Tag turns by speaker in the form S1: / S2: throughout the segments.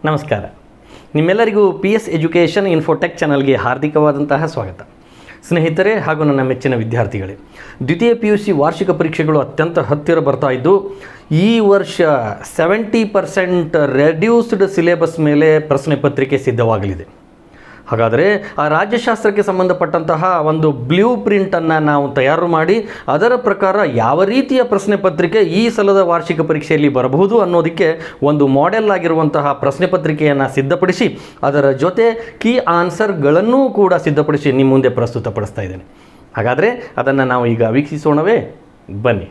S1: ನಮಸ್ಕಾರ ನಿಮ್ಮೆಲ್ಲರಿಗೂ P S education Infotech ಚಾನಲ್ಗೆ ಹಾರ್ದಿಕವಾದಂತಹ ಸ್ವಾಗತ ಸ್ನೇಹಿತರೆ ಹಾಗೂ ನನ್ನ ಮೆಚ್ಚಿನ ವಿದ್ಯಾರ್ಥಿಗಳೇ ದ್ವಿತೀಯ ಪಿ ಯು ಸಿ ವಾರ್ಷಿಕ ಪರೀಕ್ಷೆಗಳು ಅತ್ಯಂತ ಹತ್ತಿರ ಬರ್ತಾ ಇದ್ದು ಈ ವರ್ಷ ಸೆವೆಂಟಿ ಪರ್ಸೆಂಟ್ ರೆಡ್ಯೂಸ್ಡ್ ಸಿಲೆಬಸ್ ಮೇಲೆ ಪ್ರಶ್ನೆ ಪತ್ರಿಕೆ ಸಿದ್ಧವಾಗಲಿದೆ ಹಾಗಾದರೆ ಆ ರಾಜ್ಯಶಾಸ್ತ್ರಕ್ಕೆ ಸಂಬಂಧಪಟ್ಟಂತಹ ಒಂದು ಬ್ಲೂ ಪ್ರಿಂಟನ್ನು ನಾವು ತಯಾರು ಮಾಡಿ ಅದರ ಪ್ರಕಾರ ಯಾವ ರೀತಿಯ ಪ್ರಶ್ನೆ ಪತ್ರಿಕೆ ಈ ಸಲದ ವಾರ್ಷಿಕ ಪರೀಕ್ಷೆಯಲ್ಲಿ ಬರಬಹುದು ಅನ್ನೋದಕ್ಕೆ ಒಂದು ಮಾಡೆಲ್ ಆಗಿರುವಂತಹ ಪ್ರಶ್ನೆ ಪತ್ರಿಕೆಯನ್ನು ಸಿದ್ಧಪಡಿಸಿ ಅದರ ಜೊತೆ ಕೀ ಆನ್ಸರ್ಗಳನ್ನೂ ಕೂಡ ಸಿದ್ಧಪಡಿಸಿ ನಿಮ್ಮ ಮುಂದೆ ಪ್ರಸ್ತುತಪಡಿಸ್ತಾ ಇದ್ದೇನೆ ಹಾಗಾದರೆ ಅದನ್ನು ನಾವು ಈಗ ವೀಕ್ಷಿಸೋಣವೇ ಬನ್ನಿ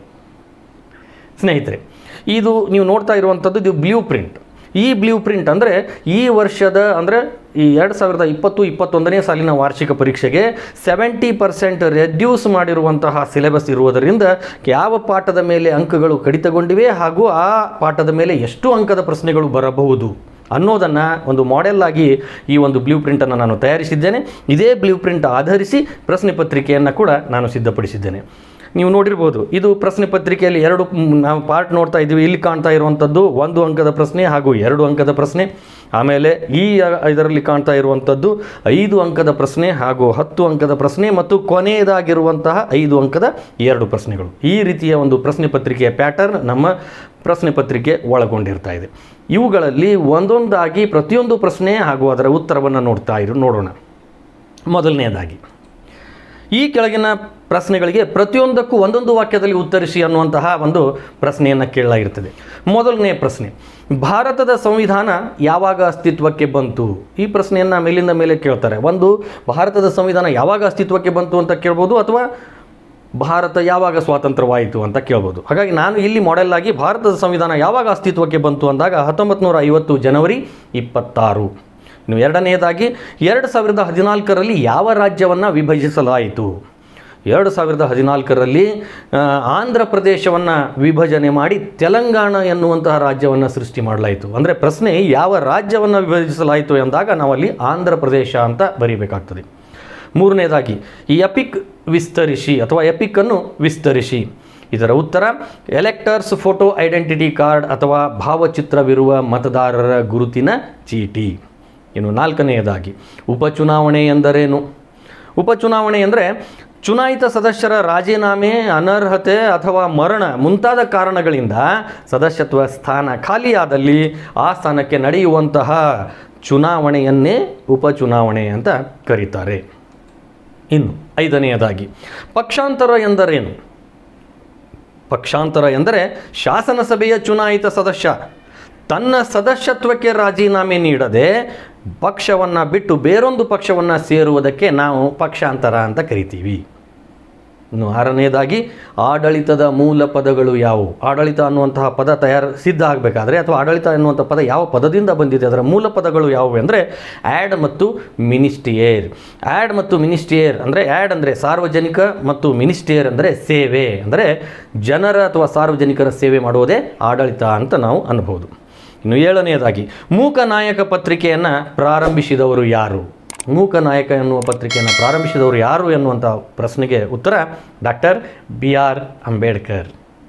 S1: ಸ್ನೇಹಿತರೆ ಇದು ನೀವು ನೋಡ್ತಾ ಇರುವಂಥದ್ದು ಇದು ಬ್ಲೂ ಪ್ರಿಂಟ್ ಈ ಬ್ಲೂ ಪ್ರಿಂಟ್ ಅಂದರೆ ಈ ವರ್ಷದ ಅಂದರೆ ಈ ಎರಡು ಸಾವಿರದ ಇಪ್ಪತ್ತು ಇಪ್ಪತ್ತೊಂದನೇ ಸಾಲಿನ ವಾರ್ಷಿಕ ಪರೀಕ್ಷೆಗೆ ಸೆವೆಂಟಿ ಪರ್ಸೆಂಟ್ ರೆಡ್ಯೂಸ್ ಮಾಡಿರುವಂತಹ ಸಿಲೆಬಸ್ ಇರುವುದರಿಂದ ಯಾವ ಪಾಠದ ಮೇಲೆ ಅಂಕಗಳು ಕಡಿತಗೊಂಡಿವೆ ಹಾಗೂ ಆ ಪಾಠದ ಮೇಲೆ ಎಷ್ಟು ಅಂಕದ ಪ್ರಶ್ನೆಗಳು ಬರಬಹುದು ಅನ್ನೋದನ್ನು ಒಂದು ಮಾಡೆಲ್ ಆಗಿ ಈ ಒಂದು ಬ್ಲೂ ಪ್ರಿಂಟನ್ನು ನಾನು ತಯಾರಿಸಿದ್ದೇನೆ ಇದೇ ಬ್ಲೂ ಪ್ರಿಂಟ್ ಆಧರಿಸಿ ಪ್ರಶ್ನೆ ಪತ್ರಿಕೆಯನ್ನು ಕೂಡ ನಾನು ಸಿದ್ಧಪಡಿಸಿದ್ದೇನೆ ನೀವು ನೋಡಿರ್ಬೋದು ಇದು ಪ್ರಶ್ನೆ ಪತ್ರಿಕೆಯಲ್ಲಿ ಎರಡು ಮ್, ನಾವು ಪಾರ್ಟ್ ನೋಡ್ತಾ ಇದ್ದೀವಿ ಇಲ್ಲಿ ಕಾಣ್ತಾ ಇರುವಂಥದ್ದು ಒಂದು ಅಂಕದ ಪ್ರಶ್ನೆ ಹಾಗೂ ಎರಡು ಅಂಕದ ಪ್ರಶ್ನೆ ಆಮೇಲೆ ಈ ಅ- ಇದರಲ್ಲಿ ಕಾಣ್ತಾ ಇರುವಂಥದ್ದು ಐದು ಅಂಕದ ಪ್ರಶ್ನೆ ಹಾಗೂ ಹತ್ತು ಅಂಕದ ಪ್ರಶ್ನೆ ಮತ್ತು ಕೊನೆಯದಾಗಿರುವಂತಹ ಐದು ಅಂಕದ ಎರಡು ಪ್ರಶ್ನೆಗಳು ಈ ರೀತಿಯ ಒಂದು ಪ್ರಶ್ನೆ ಪತ್ರಿಕೆಯ ಪ್ಯಾಟರ್ನ್ ನಮ್ಮ ಪ್ರಶ್ನೆ ಪತ್ರಿಕೆ ಒಳಗೊಂಡಿರ್ತಾ ಇದೆ ಇವುಗಳಲ್ಲಿ ಒಂದೊಂದಾಗಿ ಪ್ರತಿಯೊಂದು ಪ್ರಶ್ನೆ ಹಾಗೂ ಅದರ ಉತ್ತರವನ್ನು ನೋಡ್ತಾ ಇರು ನೋಡೋಣ ಮೊದಲನೆಯದಾಗಿ ಈ ಕೆಳಗಿನ ಪ್ರಶ್ನೆಗಳಿಗೆ ಪ್ರತಿಯೊಂದಕ್ಕೂ ಒಂದೊಂದು ವಾಕ್ಯದಲ್ಲಿ ಉತ್ತರಿಸಿ ಅನ್ನುವಂತಹ ಒಂದು ಪ್ರಶ್ನೆಯನ್ನು ಕೇಳಲಾಗಿರ್ತದೆ ಮೊದಲನೆಯ ಪ್ರಶ್ನೆ ಭಾರತದ ಸಂವಿಧಾನ ಯಾವಾಗ ಅಸ್ತಿತ್ವಕ್ಕೆ ಬಂತು ಈ ಪ್ರಶ್ನೆಯನ್ನು ಮೇಲಿಂದ ಮೇಲೆ ಕೇಳ್ತಾರೆ ಒಂದು ಭಾರತದ ಸಂವಿಧಾನ ಯಾವಾಗ ಅಸ್ತಿತ್ವಕ್ಕೆ ಬಂತು ಅಂತ ಕೇಳ್ಬೋದು ಅಥವಾ ಭಾರತ ಯಾವಾಗ ಸ್ವಾತಂತ್ರ್ಯವಾಯಿತು ಅಂತ ಕೇಳ್ಬೋದು ಹಾಗಾಗಿ ನಾನು ಇಲ್ಲಿ ಮಾಡೆಲ್ ಆಗಿ ಭಾರತದ ಸಂವಿಧಾನ ಯಾವಾಗ ಅಸ್ತಿತ್ವಕ್ಕೆ ಬಂತು ಅಂದಾಗ ಹತ್ತೊಂಬತ್ತು ನೂರ ಐವತ್ತು ಜನವರಿ ಇಪ್ಪತ್ತಾರು ಇನ್ನು ಎರಡನೆಯದಾಗಿ ಎರಡು ಸಾವಿರದ ಹದಿನಾಲ್ಕರಲ್ಲಿ ಯಾವ ರಾಜ್ಯವನ್ನು ವಿಭಜಿಸಲಾಯಿತು ಎರಡು ಸಾವಿರದ ಹದಿನಾಲ್ಕರಲ್ಲಿ ಆ, ಆಂಧ್ರ ಪ್ರದೇಶವನ್ನು ವಿಭಜನೆ ಮಾಡಿ ತೆಲಂಗಾಣ ಎನ್ನುವಂತಹ ರಾಜ್ಯವನ್ನು ಸೃಷ್ಟಿ ಮಾಡಲಾಯಿತು ಅಂದರೆ ಪ್ರಶ್ನೆ ಯಾವ ರಾಜ್ಯವನ್ನು ವಿಭಜಿಸಲಾಯಿತು ಎಂದಾಗ ನಾವಲ್ಲಿ ಆಂಧ್ರ ಪ್ರದೇಶ ಅಂತ ಬರೀಬೇಕಾಗ್ತದೆ ಮೂರನೇದಾಗಿ ಈ ಎಪಿಕ್ ವಿಸ್ತರಿಸಿ ಅಥವಾ ಎಪಿಕ್ಕನ್ನು ವಿಸ್ತರಿಸಿ ಇದರ ಉತ್ತರ ಎಲೆಕ್ಟರ್ಸ್ ಫೋಟೋ ಐಡೆಂಟಿಟಿ ಕಾರ್ಡ್ ಅಥವಾ ಭಾವಚಿತ್ರವಿರುವ ಮತದಾರರ ಗುರುತಿನ ಚೀಟಿ ಇನ್ನು ನಾಲ್ಕನೆಯದಾಗಿ ಉಪಚುನಾವಣೆ ಎಂದರೇನು ಉಪಚುನಾವಣೆ ಎಂದರೆ ಚುನಾಯಿತ ಸದಸ್ಯರ ರಾಜೀನಾಮೆ ಅನರ್ಹತೆ ಅಥವಾ ಮರಣ ಮುಂತಾದ ಕಾರಣಗಳಿಂದ ಸದಸ್ಯತ್ವ ಸ್ಥಾನ ಖಾಲಿಯಾದಲ್ಲಿ ಆ ಸ್ಥಾನಕ್ಕೆ ನಡೆಯುವಂತಹ ಚುನಾವಣೆಯನ್ನೇ ಉಪಚುನಾವಣೆ ಅಂತ ಕರೀತಾರೆ ಇನ್ನು ಐದನೆಯದಾಗಿ ಪಕ್ಷಾಂತರ ಎಂದರೇನು ಪಕ್ಷಾಂತರ ಎಂದರೆ ಶಾಸನಸಭೆಯ ಚುನಾಯಿತ ಸದಸ್ಯ ತನ್ನ ಸದಸ್ಯತ್ವಕ್ಕೆ ರಾಜೀನಾಮೆ ನೀಡದೆ ಪಕ್ಷವನ್ನು ಬಿಟ್ಟು ಬೇರೊಂದು ಪಕ್ಷವನ್ನು ಸೇರುವುದಕ್ಕೆ ನಾವು ಪಕ್ಷಾಂತರ ಅಂತ ಕರಿತೀವಿ ಇನ್ನು ಆರನೆಯದಾಗಿ ಆಡಳಿತದ ಮೂಲ ಪದಗಳು ಯಾವುವು ಆಡಳಿತ ಅನ್ನುವಂತಹ ಪದ ತಯಾರು ಸಿದ್ಧ ಆಗಬೇಕಾದ್ರೆ ಅಥವಾ ಆಡಳಿತ ಎನ್ನುವಂಥ ಪದ ಯಾವ ಪದದಿಂದ ಬಂದಿದೆ ಅದರ ಮೂಲ ಪದಗಳು ಯಾವುವು ಅಂದರೆ ಆ್ಯಡ್ ಮತ್ತು ಮಿನಿಸ್ಟಿಯೇರ್ ಆ್ಯಡ್ ಮತ್ತು ಮಿನಿಸ್ಟಿಯೇರ್ ಅಂದರೆ ಆ್ಯಡ್ ಅಂದರೆ ಸಾರ್ವಜನಿಕ ಮತ್ತು ಮಿನಿಸ್ಟಿಯೇರ್ ಅಂದರೆ ಸೇವೆ ಅಂದರೆ ಜನರ ಅಥವಾ ಸಾರ್ವಜನಿಕರ ಸೇವೆ ಮಾಡುವುದೇ ಆಡಳಿತ ಅಂತ ನಾವು ಅನ್ಬೋದು ಇನ್ನು ಏಳನೆಯದಾಗಿ ಮೂಕ ನಾಯಕ ಪತ್ರಿಕೆಯನ್ನು ಪ್ರಾರಂಭಿಸಿದವರು ಯಾರು ಮೂಕ ನಾಯಕ ಎನ್ನುವ ಪತ್ರಿಕೆಯನ್ನು ಪ್ರಾರಂಭಿಸಿದವರು ಯಾರು ಎನ್ನುವಂಥ ಪ್ರಶ್ನೆಗೆ ಉತ್ತರ ಡಾಕ್ಟರ್ ಬಿ ಆರ್ ಅಂಬೇಡ್ಕರ್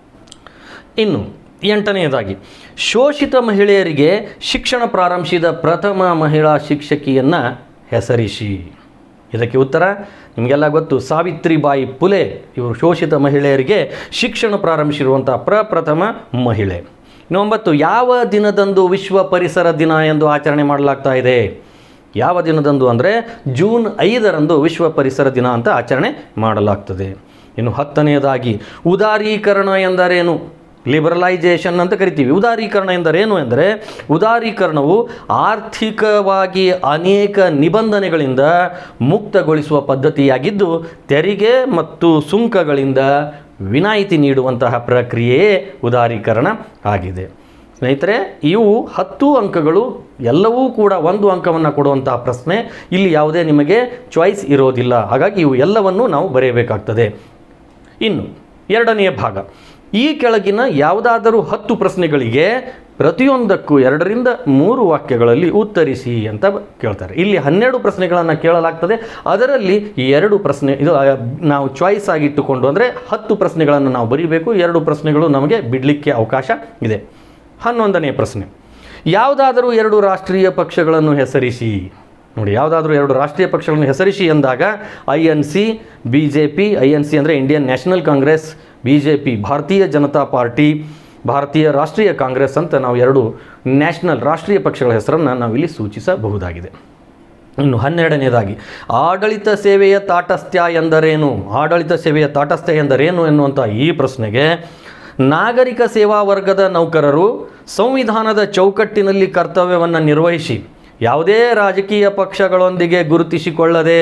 S1: ಇನ್ನು ಎಂಟನೆಯದಾಗಿ ಶೋಷಿತ ಮಹಿಳೆಯರಿಗೆ ಶಿಕ್ಷಣ ಪ್ರಾರಂಭಿಸಿದ ಪ್ರಥಮ ಮಹಿಳಾ ಶಿಕ್ಷಕಿಯನ್ನು ಹೆಸರಿಸಿ ಇದಕ್ಕೆ ಉತ್ತರ ನಿಮಗೆಲ್ಲ ಗೊತ್ತು ಸಾವಿತ್ರಿಬಾಯಿ ಪುಲೆ ಇವರು ಶೋಷಿತ ಮಹಿಳೆಯರಿಗೆ ಶಿಕ್ಷಣ ಪ್ರಾರಂಭಿಸಿರುವಂಥ ಪ್ರಪ್ರಥಮ ಮಹಿಳೆ ಇನ್ನು ಒಂಬತ್ತು ಯಾವ ದಿನದಂದು ವಿಶ್ವ ಪರಿಸರ ದಿನ ಎಂದು ಆಚರಣೆ ಮಾಡಲಾಗ್ತಾ ಇದೆ ಯಾವ ದಿನದಂದು ಅಂದರೆ ಜೂನ್ ಐದರಂದು ವಿಶ್ವ ಪರಿಸರ ದಿನ ಅಂತ ಆಚರಣೆ ಮಾಡಲಾಗ್ತದೆ ಇನ್ನು ಹತ್ತನೆಯದಾಗಿ ಉದಾರೀಕರಣ ಎಂದರೇನು ಲಿಬರಲೈಜೇಷನ್ ಅಂತ ಕರಿತೀವಿ ಉದಾರೀಕರಣ ಎಂದರೇನು ಎಂದರೆ ಉದಾರೀಕರಣವು ಆರ್ಥಿಕವಾಗಿ ಅನೇಕ ನಿಬಂಧನೆಗಳಿಂದ ಮುಕ್ತಗೊಳಿಸುವ ಪದ್ಧತಿಯಾಗಿದ್ದು ತೆರಿಗೆ ಮತ್ತು ಸುಂಕಗಳಿಂದ ವಿನಾಯಿತಿ ನೀಡುವಂತಹ ಪ್ರಕ್ರಿಯೆಯೇ ಉದಾರೀಕರಣ ಆಗಿದೆ ಸ್ನೇಹಿತರೆ ಇವು ಹತ್ತು ಅಂಕಗಳು ಎಲ್ಲವೂ ಕೂಡ ಒಂದು ಅಂಕವನ್ನು ಕೊಡುವಂತಹ ಪ್ರಶ್ನೆ ಇಲ್ಲಿ ಯಾವುದೇ ನಿಮಗೆ ಚಾಯ್ಸ್ ಇರೋದಿಲ್ಲ ಹಾಗಾಗಿ ಇವು ಎಲ್ಲವನ್ನೂ ನಾವು ಬರೆಯಬೇಕಾಗ್ತದೆ ಇನ್ನು ಎರಡನೆಯ ಭಾಗ ಈ ಕೆಳಗಿನ ಯಾವುದಾದರೂ ಹತ್ತು ಪ್ರಶ್ನೆಗಳಿಗೆ ಪ್ರತಿಯೊಂದಕ್ಕೂ ಎರಡರಿಂದ ಮೂರು ವಾಕ್ಯಗಳಲ್ಲಿ ಉತ್ತರಿಸಿ ಅಂತ ಬ- ಕೇಳ್ತಾರೆ ಇಲ್ಲಿ ಹನ್ನೆರಡು ಪ್ರಶ್ನೆಗಳನ್ನು ಕೇಳಲಾಗ್ತದೆ ಅದರಲ್ಲಿ ಈ ಎರಡು ಪ್ರಶ್ನೆ ಇದು ಆ, ನಾವು ಚಾಯ್ಸ್ ಆಗಿಟ್ಟುಕೊಂಡು ಅಂದರೆ ಹತ್ತು ಪ್ರಶ್ನೆಗಳನ್ನು ನಾವು ಬರೀಬೇಕು ಎರಡು ಪ್ರಶ್ನೆಗಳು ನಮಗೆ ಬಿಡಲಿಕ್ಕೆ ಅವಕಾಶ ಇದೆ ಹನ್ನೊಂದನೆಯ ಪ್ರಶ್ನೆ ಯಾವುದಾದರೂ ಎರಡು ರಾಷ್ಟ್ರೀಯ ಪಕ್ಷಗಳನ್ನು ಹೆಸರಿಸಿ ನೋಡಿ ಯಾವುದಾದ್ರೂ ಎರಡು ರಾಷ್ಟ್ರೀಯ ಪಕ್ಷಗಳನ್ನು ಹೆಸರಿಸಿ ಎಂದಾಗ I N C B J P I N C ಅಂದರೆ Indian National Congress B J P Bharatiya Janata party ಭಾರತೀಯ ರಾಷ್ಟ್ರೀಯ ಕಾಂಗ್ರೆಸ್ ಅಂತ ನಾವು ಎರಡು ನ್ಯಾಷನಲ್ ರಾಷ್ಟ್ರೀಯ ಪಕ್ಷಗಳ ಹೆಸರನ್ನು ನಾವಿಲ್ಲಿ ಸೂಚಿಸಬಹುದಾಗಿದೆ ಇನ್ನು ಹನ್ನೆರಡನೇದಾಗಿ ಆಡಳಿತ ಸೇವೆಯ ತಾಟಸ್ಥ್ಯ ಎಂದರೇನು ಆಡಳಿತ ಸೇವೆಯ ತಾಟಸ್ಥ್ಯ ಎಂದರೇನು ಎನ್ನುವಂಥ ಈ ಪ್ರಶ್ನೆಗೆ ನಾಗರಿಕ ಸೇವಾ ವರ್ಗದ ನೌಕರರು ಸಂವಿಧಾನದ ಚೌಕಟ್ಟಿನಲ್ಲಿ ಕರ್ತವ್ಯವನ್ನು ನಿರ್ವಹಿಸಿ ಯಾವುದೇ ರಾಜಕೀಯ ಪಕ್ಷಗಳೊಂದಿಗೆ ಗುರುತಿಸಿಕೊಳ್ಳದೆ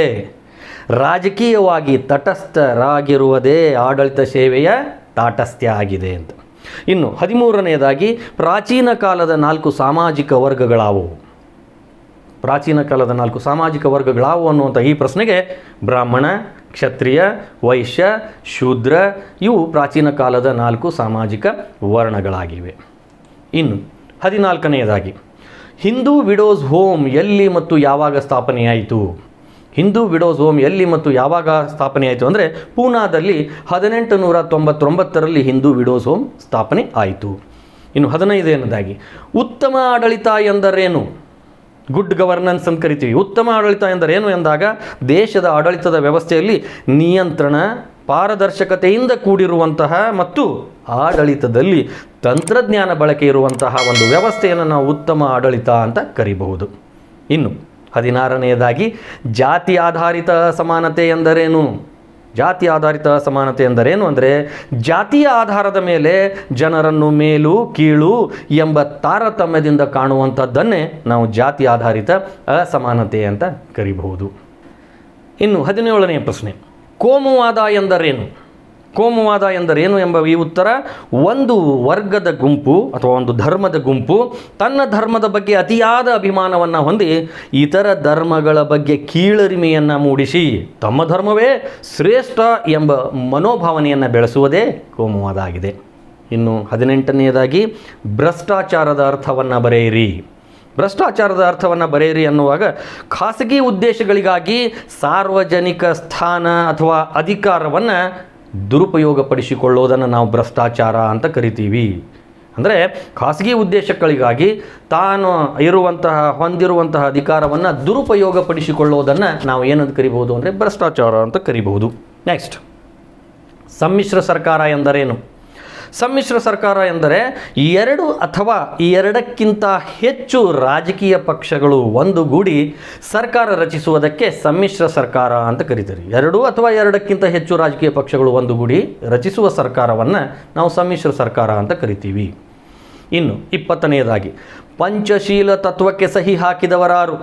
S1: ರಾಜಕೀಯವಾಗಿ ತಟಸ್ಥರಾಗಿರುವುದೇ ಆಡಳಿತ ಸೇವೆಯ ತಾಟಸ್ಥ್ಯ ಆಗಿದೆ ಅಂತ ಇನ್ನು ಹದಿಮೂರನೆಯದಾಗಿ ಪ್ರಾಚೀನ ಕಾಲದ ನಾಲ್ಕು ಸಾಮಾಜಿಕ ವರ್ಗಗಳಾವುವು ಪ್ರಾಚೀನ ಕಾಲದ ನಾಲ್ಕು ಸಾಮಾಜಿಕ ವರ್ಗಗಳಾವು ಅನ್ನುವಂಥ ಈ ಪ್ರಶ್ನೆಗೆ ಬ್ರಾಹ್ಮಣ ಕ್ಷತ್ರಿಯ ವೈಶ್ಯ ಶೂದ್ರ ಇವು ಪ್ರಾಚೀನ ಕಾಲದ ನಾಲ್ಕು ಸಾಮಾಜಿಕ ವರ್ಣಗಳಾಗಿವೆ ಇನ್ನು ಹದಿನಾಲ್ಕನೆಯದಾಗಿ ಹಿಂದೂ ವಿಡೋಸ್ ಹೋಮ್ ಎಲ್ಲಿ ಮತ್ತು ಯಾವಾಗ ಸ್ಥಾಪನೆಯಾಯಿತು ಹಿಂದೂ ವಿಡೋಸ್ ಹೋಮ್ ಎಲ್ಲಿ ಮತ್ತು ಯಾವಾಗ ಸ್ಥಾಪನೆಯಾಯಿತು ಅಂದರೆ ಪೂನಾದಲ್ಲಿ ಹದಿನೆಂಟು ನೂರ ತೊಂಬತ್ತೊಂಬತ್ತರಲ್ಲಿ ಹಿಂದೂ ವಿಡೋಸ್ ಹೋಮ್ ಸ್ಥಾಪನೆ ಆಯಿತು ಇನ್ನು ಹದಿನೈದನೇದಾಗಿ ಉತ್ತಮ ಆಡಳಿತ ಎಂದರೇನು ಗುಡ್ ಗವರ್ನೆನ್ಸ್ ಅಂತ ಕರಿತೀವಿ ಉತ್ತಮ ಆಡಳಿತ ಎಂದರೇನು ಎಂದಾಗ ದೇಶದ ಆಡಳಿತದ ವ್ಯವಸ್ಥೆಯಲ್ಲಿ ನಿಯಂತ್ರಣ ಪಾರದರ್ಶಕತೆಯಿಂದ ಕೂಡಿರುವಂತಹ ಮತ್ತು ಆಡಳಿತದಲ್ಲಿ ತಂತ್ರಜ್ಞಾನ ಬಳಕೆ ಇರುವಂತಹ ಒಂದು ವ್ಯವಸ್ಥೆಯನ್ನು ನಾವು ಉತ್ತಮ ಆಡಳಿತ ಅಂತ ಕರಿಬಹುದು ಇನ್ನು ಹದಿನಾರನೆಯದಾಗಿ ಜಾತಿ ಆಧಾರಿತ ಸಮಾನತೆ ಎಂದರೇನು ಜಾತಿ ಆಧಾರಿತ ಸಮಾನತೆ ಎಂದರೇನು ಅಂದರೆ ಜಾತಿಯ ಆಧಾರದ ಮೇಲೆ ಜನರನ್ನು ಮೇಲು ಕೀಳು ಎಂಬ ತಾರತಮ್ಯದಿಂದ ಕಾಣುವಂಥದ್ದನ್ನೇ ನಾವು ಜಾತಿ ಆಧಾರಿತ ಅಸಮಾನತೆ ಅಂತ ಕರಿಬಹುದು ಇನ್ನು ಹದಿನೇಳನೆಯ ಪ್ರಶ್ನೆ ಕೋಮುವಾದ ಎಂದರೇನು ಕೋಮುವಾದ ಎಂದರೇನು ಎಂಬ ಈ ಉತ್ತರ ಒಂದು ವರ್ಗದ ಗುಂಪು ಅಥವಾ ಒಂದು ಧರ್ಮದ ಗುಂಪು ತನ್ನ ಧರ್ಮದ ಬಗ್ಗೆ ಅತಿಯಾದ ಅಭಿಮಾನವನ್ನು ಹೊಂದಿ ಇತರ ಧರ್ಮಗಳ ಬಗ್ಗೆ ಕೀಳರಿಮೆಯನ್ನು ಮೂಡಿಸಿ ತಮ್ಮ ಧರ್ಮವೇ ಶ್ರೇಷ್ಠ ಎಂಬ ಮನೋಭಾವನೆಯನ್ನು ಬೆಳೆಸುವುದೇ ಕೋಮುವಾದ ಆಗಿದೆ ಇನ್ನು ಹದಿನೆಂಟನೆಯದಾಗಿ ಭ್ರಷ್ಟಾಚಾರದ ಅರ್ಥವನ್ನು ಬರೆಯಿರಿ ಭ್ರಷ್ಟಾಚಾರದ ಅರ್ಥವನ್ನು ಬರೆಯಿರಿ ಅನ್ನುವಾಗ ಖಾಸಗಿ ಉದ್ದೇಶಗಳಿಗಾಗಿ ಸಾರ್ವಜನಿಕ ಸ್ಥಾನ ಅಥವಾ ಅಧಿಕಾರವನ್ನು ದುರುಪಯೋಗಪಡಿಸಿಕೊಳ್ಳೋದನ್ನು ನಾವು ಭ್ರಷ್ಟಾಚಾರ ಅಂತ ಕರಿತೀವಿ ಅಂದರೆ ಖಾಸಗಿ ಉದ್ದೇಶಗಳಿಗಾಗಿ ತಾನು ಇರುವಂತಹ ಹೊಂದಿರುವಂತಹ ಅಧಿಕಾರವನ್ನು ದುರುಪಯೋಗಪಡಿಸಿಕೊಳ್ಳೋದನ್ನು ನಾವು ಏನಂತ ಕರಿಬಹುದು ಅಂದರೆ ಭ್ರಷ್ಟಾಚಾರ ಅಂತ ಕರಿಬಹುದು ನೆಕ್ಸ್ಟ್ ಸಮ್ಮಿಶ್ರ ಸರ್ಕಾರ ಎಂದರೇನು ಸಮ್ಮಿಶ್ರ ಸರ್ಕಾರ ಎಂದರೆ ಎರಡು ಅಥವಾ ಎರಡಕ್ಕಿಂತ ಹೆಚ್ಚು ರಾಜಕೀಯ ಪಕ್ಷಗಳು ಒಂದುಗೂಡಿ ಸರ್ಕಾರ ರಚಿಸುವುದಕ್ಕೆ ಸಮ್ಮಿಶ್ರ ಸರ್ಕಾರ ಅಂತ ಕರೀತಾರೆ ಎರಡು ಅಥವಾ ಎರಡಕ್ಕಿಂತ ಹೆಚ್ಚು ರಾಜಕೀಯ ಪಕ್ಷಗಳು ಒಂದುಗೂಡಿ ರಚಿಸುವ ಸರ್ಕಾರವನ್ನು ನಾವು ಸಮ್ಮಿಶ್ರ ಸರ್ಕಾರ ಅಂತ ಕರಿತೀವಿ ಇನ್ನು ಇಪ್ಪತ್ತನೆಯದಾಗಿ ಪಂಚಶೀಲ ತತ್ವಕ್ಕೆ ಸಹಿ ಹಾಕಿದವರಾರು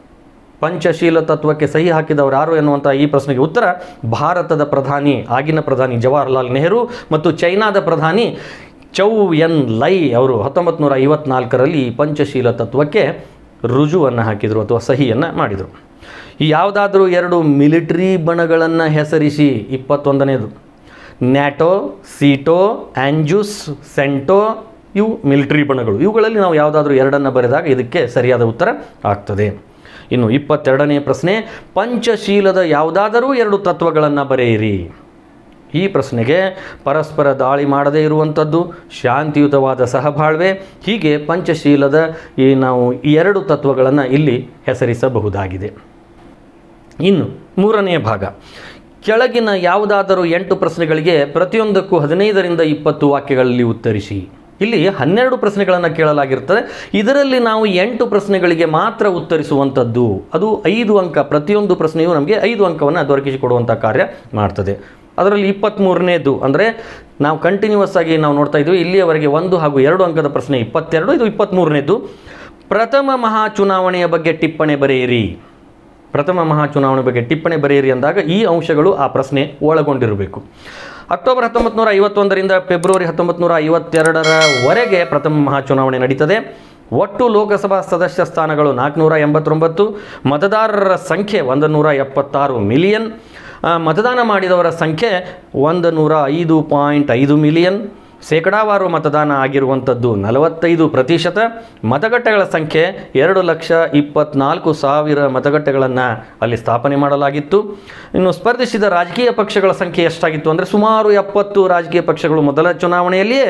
S1: ಪಂಚಶೀಲ ತತ್ವಕ್ಕೆ ಸಹಿ ಹಾಕಿದವರು ಯಾರು ಎನ್ನುವಂಥ ಈ ಪ್ರಶ್ನೆಗೆ ಉತ್ತರ ಭಾರತದ ಪ್ರಧಾನಿ ಆಗಿನ ಪ್ರಧಾನಿ ಜವಾಹರ್ಲಾಲ್ ನೆಹರು ಮತ್ತು ಚೈನಾದ ಪ್ರಧಾನಿ ಚೌ ಎನ್ ಲೈ ಅವರು ಹತ್ತೊಂಬತ್ತು ನೂರ ಐವತ್ನಾಲ್ಕರಲ್ಲಿ ಈ ಪಂಚಶೀಲ ತತ್ವಕ್ಕೆ ರುಜುವನ್ನು ಹಾಕಿದರು ಅಥವಾ ಸಹಿಯನ್ನು ಮಾಡಿದರು ಈ ಯಾವುದಾದ್ರೂ ಎರಡು ಮಿಲಿಟರಿ ಬಣಗಳನ್ನು ಹೆಸರಿಸಿ ಇಪ್ಪತ್ತೊಂದನೇದು ನ್ಯಾಟೋ ಸೀಟೋ ಆ್ಯಂಜುಸ್ ಸೆಂಟೋ ಇವು ಮಿಲಿಟರಿ ಬಣಗಳು ಇವುಗಳಲ್ಲಿ ನಾವು ಯಾವುದಾದ್ರೂ ಎರಡನ್ನು ಬರೆದಾಗ ಇದಕ್ಕೆ ಸರಿಯಾದ ಉತ್ತರ ಆಗ್ತದೆ ಇನ್ನು ಇಪ್ಪತ್ತೆರಡನೇ ಪ್ರಶ್ನೆ ಪಂಚಶೀಲದ ಯಾವುದಾದರೂ ಎರಡು ತತ್ವಗಳನ್ನು ಬರೆಯಿರಿ ಈ ಪ್ರಶ್ನೆಗೆ ಪರಸ್ಪರ ದಾಳಿ ಮಾಡದೇ ಇರುವಂಥದ್ದು ಶಾಂತಿಯುತವಾದ ಸಹಬಾಳ್ವೆ ಹೀಗೆ ಪಂಚಶೀಲದ ಈ ನಾವು ಈ ಎರಡು ತತ್ವಗಳನ್ನು ಇಲ್ಲಿ ಹೆಸರಿಸಬಹುದಾಗಿದೆ ಇನ್ನು ಮೂರನೆಯ ಭಾಗ ಕೆಳಗಿನ ಯಾವುದಾದರೂ ಎಂಟು ಪ್ರಶ್ನೆಗಳಿಗೆ ಪ್ರತಿಯೊಂದಕ್ಕೂ ಹದಿನೈದರಿಂದ ಇಪ್ಪತ್ತು ವಾಕ್ಯಗಳಲ್ಲಿ ಉತ್ತರಿಸಿ ಇಲ್ಲಿ ಹನ್ನೆರಡು ಪ್ರಶ್ನೆಗಳನ್ನು ಕೇಳಲಾಗಿರ್ತದೆ ಇದರಲ್ಲಿ ನಾವು ಎಂಟು ಪ್ರಶ್ನೆಗಳಿಗೆ ಮಾತ್ರ ಉತ್ತರಿಸುವಂಥದ್ದು ಅದು ಐದು ಅಂಕ ಪ್ರತಿಯೊಂದು ಪ್ರಶ್ನೆಯು ನಮಗೆ ಐದು ಅಂಕವನ್ನು ದೊರಕಿಸಿಕೊಡುವಂಥ ಕಾರ್ಯ ಮಾಡ್ತದೆ ಅದರಲ್ಲಿ ಇಪ್ಪತ್ತ್ಮೂರನೇದು ಅಂದರೆ ನಾವು ಕಂಟಿನ್ಯೂಸ್ ಆಗಿ ನಾವು ನೋಡ್ತಾ ಇದ್ದೀವಿ ಇಲ್ಲಿಯವರೆಗೆ ಒಂದು ಹಾಗೂ ಎರಡು ಅಂಕದ ಪ್ರಶ್ನೆ ಇಪ್ಪತ್ತೆರಡು ಇದು ಇಪ್ಪತ್ತ್ಮೂರನೇದು ಪ್ರಥಮ ಮಹಾ ಚುನಾವಣೆಯ ಬಗ್ಗೆ ಟಿಪ್ಪಣಿ ಬರೆಯಿರಿ ಪ್ರಥಮ ಮಹಾ ಚುನಾವಣೆ ಬಗ್ಗೆ ಟಿಪ್ಪಣಿ ಬರೆಯಿರಿ ಅಂದಾಗ ಈ ಅಂಶಗಳು ಆ ಪ್ರಶ್ನೆ ಒಳಗೊಂಡಿರಬೇಕು ಅಕ್ಟೋಬರ್ ಹತ್ತೊಂಬತ್ತು ನೂರ ಐವತ್ತೊಂದರಿಂದ ಫೆಬ್ರವರಿ ಹತ್ತೊಂಬತ್ತು ನೂರ ಐವತ್ತೆರಡರವರೆಗೆ ಪ್ರಥಮ ಮಹಾ ಚುನಾವಣೆ ನಡೀತದೆ ಒಟ್ಟು ಲೋಕಸಭಾ ಸದಸ್ಯ ಸ್ಥಾನಗಳು ನಾಲ್ಕುನೂರ ಎಂಬತ್ತೊಂಬತ್ತು ಮತದಾರರ ಸಂಖ್ಯೆ ಒಂದು ನೂರ ಎಪ್ಪತ್ತಾರು ಮಿಲಿಯನ್ ಆ, ಮತದಾನ ಮಾಡಿದವರ ಸಂಖ್ಯೆ ಒಂದು ನೂರ ಐದು ಪಾಯಿಂಟ್ ಐದು ಮಿಲಿಯನ್ ಶೇಕಡಾವಾರು ಮತದಾನ ಆಗಿರುವಂಥದ್ದು ನಲವತ್ತೈದು ಪ್ರತಿಶತ ಮತಗಟ್ಟೆಗಳ ಸಂಖ್ಯೆ ಎರಡು ಲಕ್ಷ ಇಪ್ಪತ್ನಾಲ್ಕು ಸಾವಿರ ಮತಗಟ್ಟೆಗಳನ್ನು ಅಲ್ಲಿ ಸ್ಥಾಪನೆ ಮಾಡಲಾಗಿತ್ತು ಇನ್ನು ಸ್ಪರ್ಧಿಸಿದ ರಾಜಕೀಯ ಪಕ್ಷಗಳ ಸಂಖ್ಯೆ ಎಷ್ಟಾಗಿತ್ತು ಅಂದರೆ ಸುಮಾರು ಎಪ್ಪತ್ತು ರಾಜಕೀಯ ಪಕ್ಷಗಳು ಮೊದಲ ಚುನಾವಣೆಯಲ್ಲಿಯೇ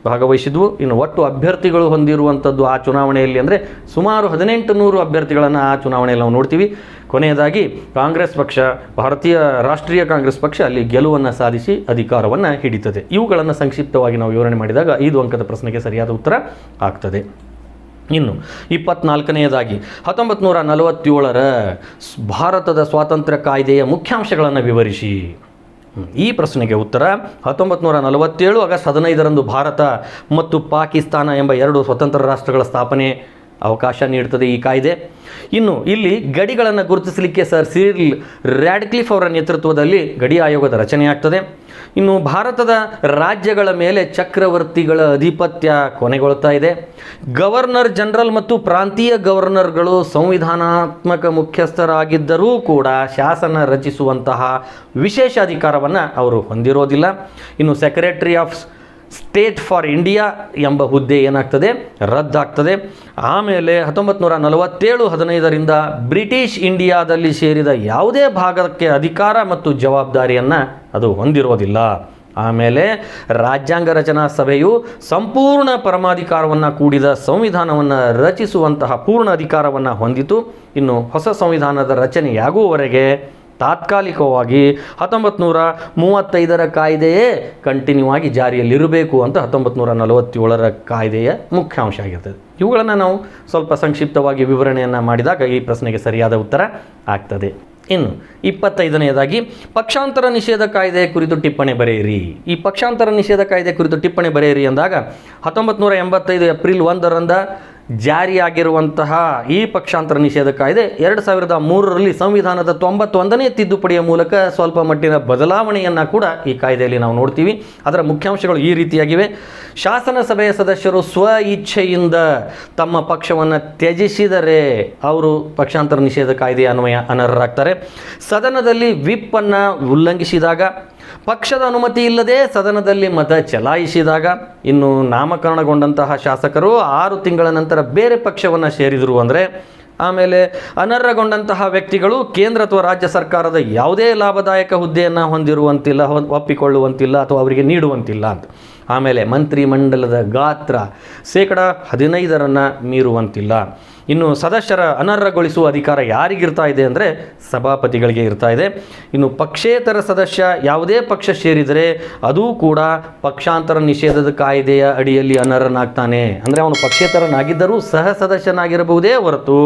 S1: ಭಾಗವಹಿಸಿದ್ವು ಇನ್ನು ಒಟ್ಟು ಅಭ್ಯರ್ಥಿಗಳು ಹೊಂದಿರುವಂಥದ್ದು ಆ ಚುನಾವಣೆಯಲ್ಲಿ ಅಂದರೆ ಸುಮಾರು ಹದಿನೆಂಟು ನೂರು ಅಭ್ಯರ್ಥಿಗಳನ್ನು ಆ ಚುನಾವಣೆಯಲ್ಲಿ ನಾವು ನೋಡ್ತೀವಿ ಕೊನೆಯದಾಗಿ ಕಾಂಗ್ರೆಸ್ ಪಕ್ಷ ಭಾರತೀಯ ರಾಷ್ಟ್ರೀಯ ಕಾಂಗ್ರೆಸ್ ಪಕ್ಷ ಅಲ್ಲಿ ಗೆಲುವನ್ನು ಸಾಧಿಸಿ ಅಧಿಕಾರವನ್ನು ಹಿಡಿತದೆ ಇವುಗಳನ್ನು ಸಂಕ್ಷಿಪ್ತವಾಗಿ ನಾವು ವಿವರಣೆ ಮಾಡಿದಾಗ ಐದು ಅಂಕದ ಪ್ರಶ್ನೆಗೆ ಸರಿಯಾದ ಉತ್ತರ ಆಗ್ತದೆ ಇನ್ನು ಇಪ್ಪತ್ನಾಲ್ಕನೆಯದಾಗಿ ಹತ್ತೊಂಬತ್ತು ನೂರ ನಲವತ್ತೇಳರ ಸ್- ಭಾರತದ ಸ್ವಾತಂತ್ರ್ಯ ಕಾಯ್ದೆಯ ಮುಖ್ಯಾಂಶಗಳನ್ನು ವಿವರಿಸಿ ಹ್ಮ್. ಈ ಪ್ರಶ್ನೆಗೆ ಉತ್ತರ ಹತ್ತೊಂಬತ್ತು ನೂರ ನಲವತ್ತೇಳು ಆಗಸ್ಟ್ ಹದಿನೈದರಂದು ಭಾರತ ಮತ್ತು ಪಾಕಿಸ್ತಾನ ಎಂಬ ಎರಡು ಸ್ವತಂತ್ರ ರಾಷ್ಟ್ರಗಳ ಸ್ಥಾಪನೆ ಅವಕಾಶ ನೀಡುತ್ತದೆ ಈ ಕಾಯ್ದೆ ಇನ್ನು ಇಲ್ಲಿ ಗಡಿಗಳನ್ನು ಗುರುತಿಸಲಿಕ್ಕೆ ಸರ್ ಸಿರಿಲ್ ರ್ಯಾಡ್ಕ್ಲಿಫ್ ಅವರ ನೇತೃತ್ವದಲ್ಲಿ ಗಡಿ ಆಯೋಗದ ರಚನೆಯಾಗ್ತದೆ ಇನ್ನು ಭಾರತದ ರಾಜ್ಯಗಳ ಮೇಲೆ ಚಕ್ರವರ್ತಿಗಳ ಅಧಿಪತ್ಯ ಕೊನೆಗೊಳ್ತಾ ಇದೆ ಗವರ್ನರ್ ಜನರಲ್ ಮತ್ತು ಪ್ರಾಂತೀಯ ಗವರ್ನರ್ಗಳು ಸಂವಿಧಾನಾತ್ಮಕ ಮುಖ್ಯಸ್ಥರಾಗಿದ್ದರೂ ಕೂಡ ಶಾಸನ ರಚಿಸುವಂತಹ ವಿಶೇಷ ಅಧಿಕಾರವನ್ನು ಅವರು ಹೊಂದಿರೋದಿಲ್ಲ ಇನ್ನು secretary of state for India ಎಂಬ ಹುದ್ದೆ ಏನಾಗ್ತದೆ ರದ್ದಾಗ್ತದೆ ಆಮೇಲೆ ಹತ್ತೊಂಬತ್ತು ನೂರ ನಲವತ್ತೇಳು ಹದಿನೈದರಿಂದ ಬ್ರಿಟಿಷ್ ಇಂಡಿಯಾದಲ್ಲಿ ಸೇರಿದ ಯಾವುದೇ ಭಾಗಕ್ಕೆ ಅಧಿಕಾರ ಮತ್ತು ಜವಾಬ್ದಾರಿಯನ್ನು ಅದು ಹೊಂದಿರೋದಿಲ್ಲ ಆಮೇಲೆ ರಾಜ್ಯಾಂಗ ರಚನಾ ಸಭೆಯು ಸಂಪೂರ್ಣ ಪರಮಾಧಿಕಾರವನ್ನು ಕೂಡಿದ ಸಂವಿಧಾನವನ್ನು ರಚಿಸುವಂತಹ ಪೂರ್ಣ ಅಧಿಕಾರವನ್ನು ಹೊಂದಿತು ಇನ್ನು ಹೊಸ ಸಂವಿಧಾನದ ರಚನೆಯಾಗುವವರೆಗೆ ತಾತ್ಕಾಲಿಕವಾಗಿ ಹತ್ತೊಂಬತ್ತು ನೂರ ಮೂವತ್ತೈದರ ಕಾಯ್ದೆಯೇ ಕಂಟಿನ್ಯೂ ಆಗಿ ಜಾರಿಯಲ್ಲಿರಬೇಕು ಅಂತ ಹತ್ತೊಂಬತ್ತು ನೂರ ನಲವತ್ತೇಳರ ಕಾಯ್ದೆಯ ಮುಖ್ಯಾಂಶ ಆಗಿರ್ತದೆ ಇವುಗಳನ್ನು ನಾವು ಸ್ವಲ್ಪ ಸಂಕ್ಷಿಪ್ತವಾಗಿ ವಿವರಣೆಯನ್ನು ಮಾಡಿದಾಗ ಈ ಪ್ರಶ್ನೆಗೆ ಸರಿಯಾದ ಉತ್ತರ ಆಗ್ತದೆ ಇನ್ನು ಇಪ್ಪತ್ತೈದನೆಯದಾಗಿ ಪಕ್ಷಾಂತರ ನಿಷೇಧ ಕಾಯ್ದೆ ಕುರಿತು ಟಿಪ್ಪಣಿ ಬರೆಯಿರಿ ಈ ಪಕ್ಷಾಂತರ ನಿಷೇಧ ಕಾಯ್ದೆ ಕುರಿತು ಟಿಪ್ಪಣಿ ಬರೆಯಿರಿ ಅಂದಾಗ ಹತ್ತೊಂಬತ್ತು ನೂರ ಎಂಬತ್ತೈದು ಏಪ್ರಿಲ್ ಒಂದರಂದ ಜಾರಿಯಾಗಿರುವಂತಹ ಈ ಪಕ್ಷಾಂತರ ನಿಷೇಧ ಕಾಯ್ದೆ ಎರಡು ಸಾವಿರದ ಮೂರರಲ್ಲಿ ಸಂವಿಧಾನದ ತೊಂಬತ್ತೊಂದನೇ ತಿದ್ದುಪಡಿಯ ಮೂಲಕ ಸ್ವಲ್ಪ ಮಟ್ಟಿನ ಬದಲಾವಣೆಯನ್ನು ಕೂಡ ಈ ಕಾಯ್ದೆಯಲ್ಲಿ ನಾವು ನೋಡ್ತೀವಿ ಅದರ ಮುಖ್ಯಾಂಶಗಳು ಈ ರೀತಿಯಾಗಿವೆ ಶಾಸನ ಸಭೆಯ ಸದಸ್ಯರು ಸ್ವ ಇಚ್ಛೆಯಿಂದ ತಮ್ಮ ಪಕ್ಷವನ್ನು ತ್ಯಜಿಸಿದರೆ ಅವರು ಪಕ್ಷಾಂತರ ನಿಷೇಧ ಕಾಯ್ದೆಯ ಅನ್ವಯ ಅನರ್ಹರಾಗ್ತಾರೆ ಸದನದಲ್ಲಿ ವಿಪ್ಪನ್ನು ಉಲ್ಲಂಘಿಸಿದಾಗ ಪಕ್ಷದ ಅನುಮತಿ ಇಲ್ಲದೆ ಸದನದಲ್ಲಿ ಮತ ಚಲಾಯಿಸಿದಾಗ ಇನ್ನು ನಾಮಕರಣಗೊಂಡಂತಹ ಶಾಸಕರು ಆರು ತಿಂಗಳ ನಂತರ ಬೇರೆ ಪಕ್ಷವನ್ನು ಸೇರಿದರು ಅಂದರೆ ಆಮೇಲೆ ಅನರ್ಹಗೊಂಡಂತಹ ವ್ಯಕ್ತಿಗಳು ಕೇಂದ್ರ ಅಥವಾ ರಾಜ್ಯ ಸರ್ಕಾರದ ಯಾವುದೇ ಲಾಭದಾಯಕ ಹುದ್ದೆಯನ್ನು ಹೊಂದಿರುವಂತಿಲ್ಲ ಹೊಂದ್- ಒಪ್ಪಿಕೊಳ್ಳುವಂತಿಲ್ಲ ಅಥವಾ ಅವರಿಗೆ ನೀಡುವಂತಿಲ್ಲ ಅಂತ ಆಮೇಲೆ ಮಂತ್ರಿಮಂಡಲದ ಗಾತ್ರ ಶೇಕಡ ಹದಿನೈದರನ್ನು ಮೀರುವಂತಿಲ್ಲ ಇನ್ನು ಸದಸ್ಯರ ಅನರ್ಹಗೊಳಿಸುವ ಅಧಿಕಾರ ಯಾರಿಗಿರ್ತಾ ಇದೆ ಅಂದರೆ ಸಭಾಪತಿಗಳಿಗೆ ಇರ್ತಾ ಇದೆ ಇನ್ನು ಪಕ್ಷೇತರ ಸದಸ್ಯ ಯಾವುದೇ ಪಕ್ಷ ಸೇರಿದರೆ ಅದೂ ಕೂಡ ಪಕ್ಷಾಂತರ ನಿಷೇಧದ ಕಾಯ್ದೆಯ ಅಡಿಯಲ್ಲಿ ಅನರ್ಹನಾಗ್ತಾನೆ ಅಂದರೆ ಅವನು ಪಕ್ಷೇತರನಾಗಿದ್ದರೂ ಸಹ ಸದಸ್ಯನಾಗಿರಬಹುದೇ ಹೊರತು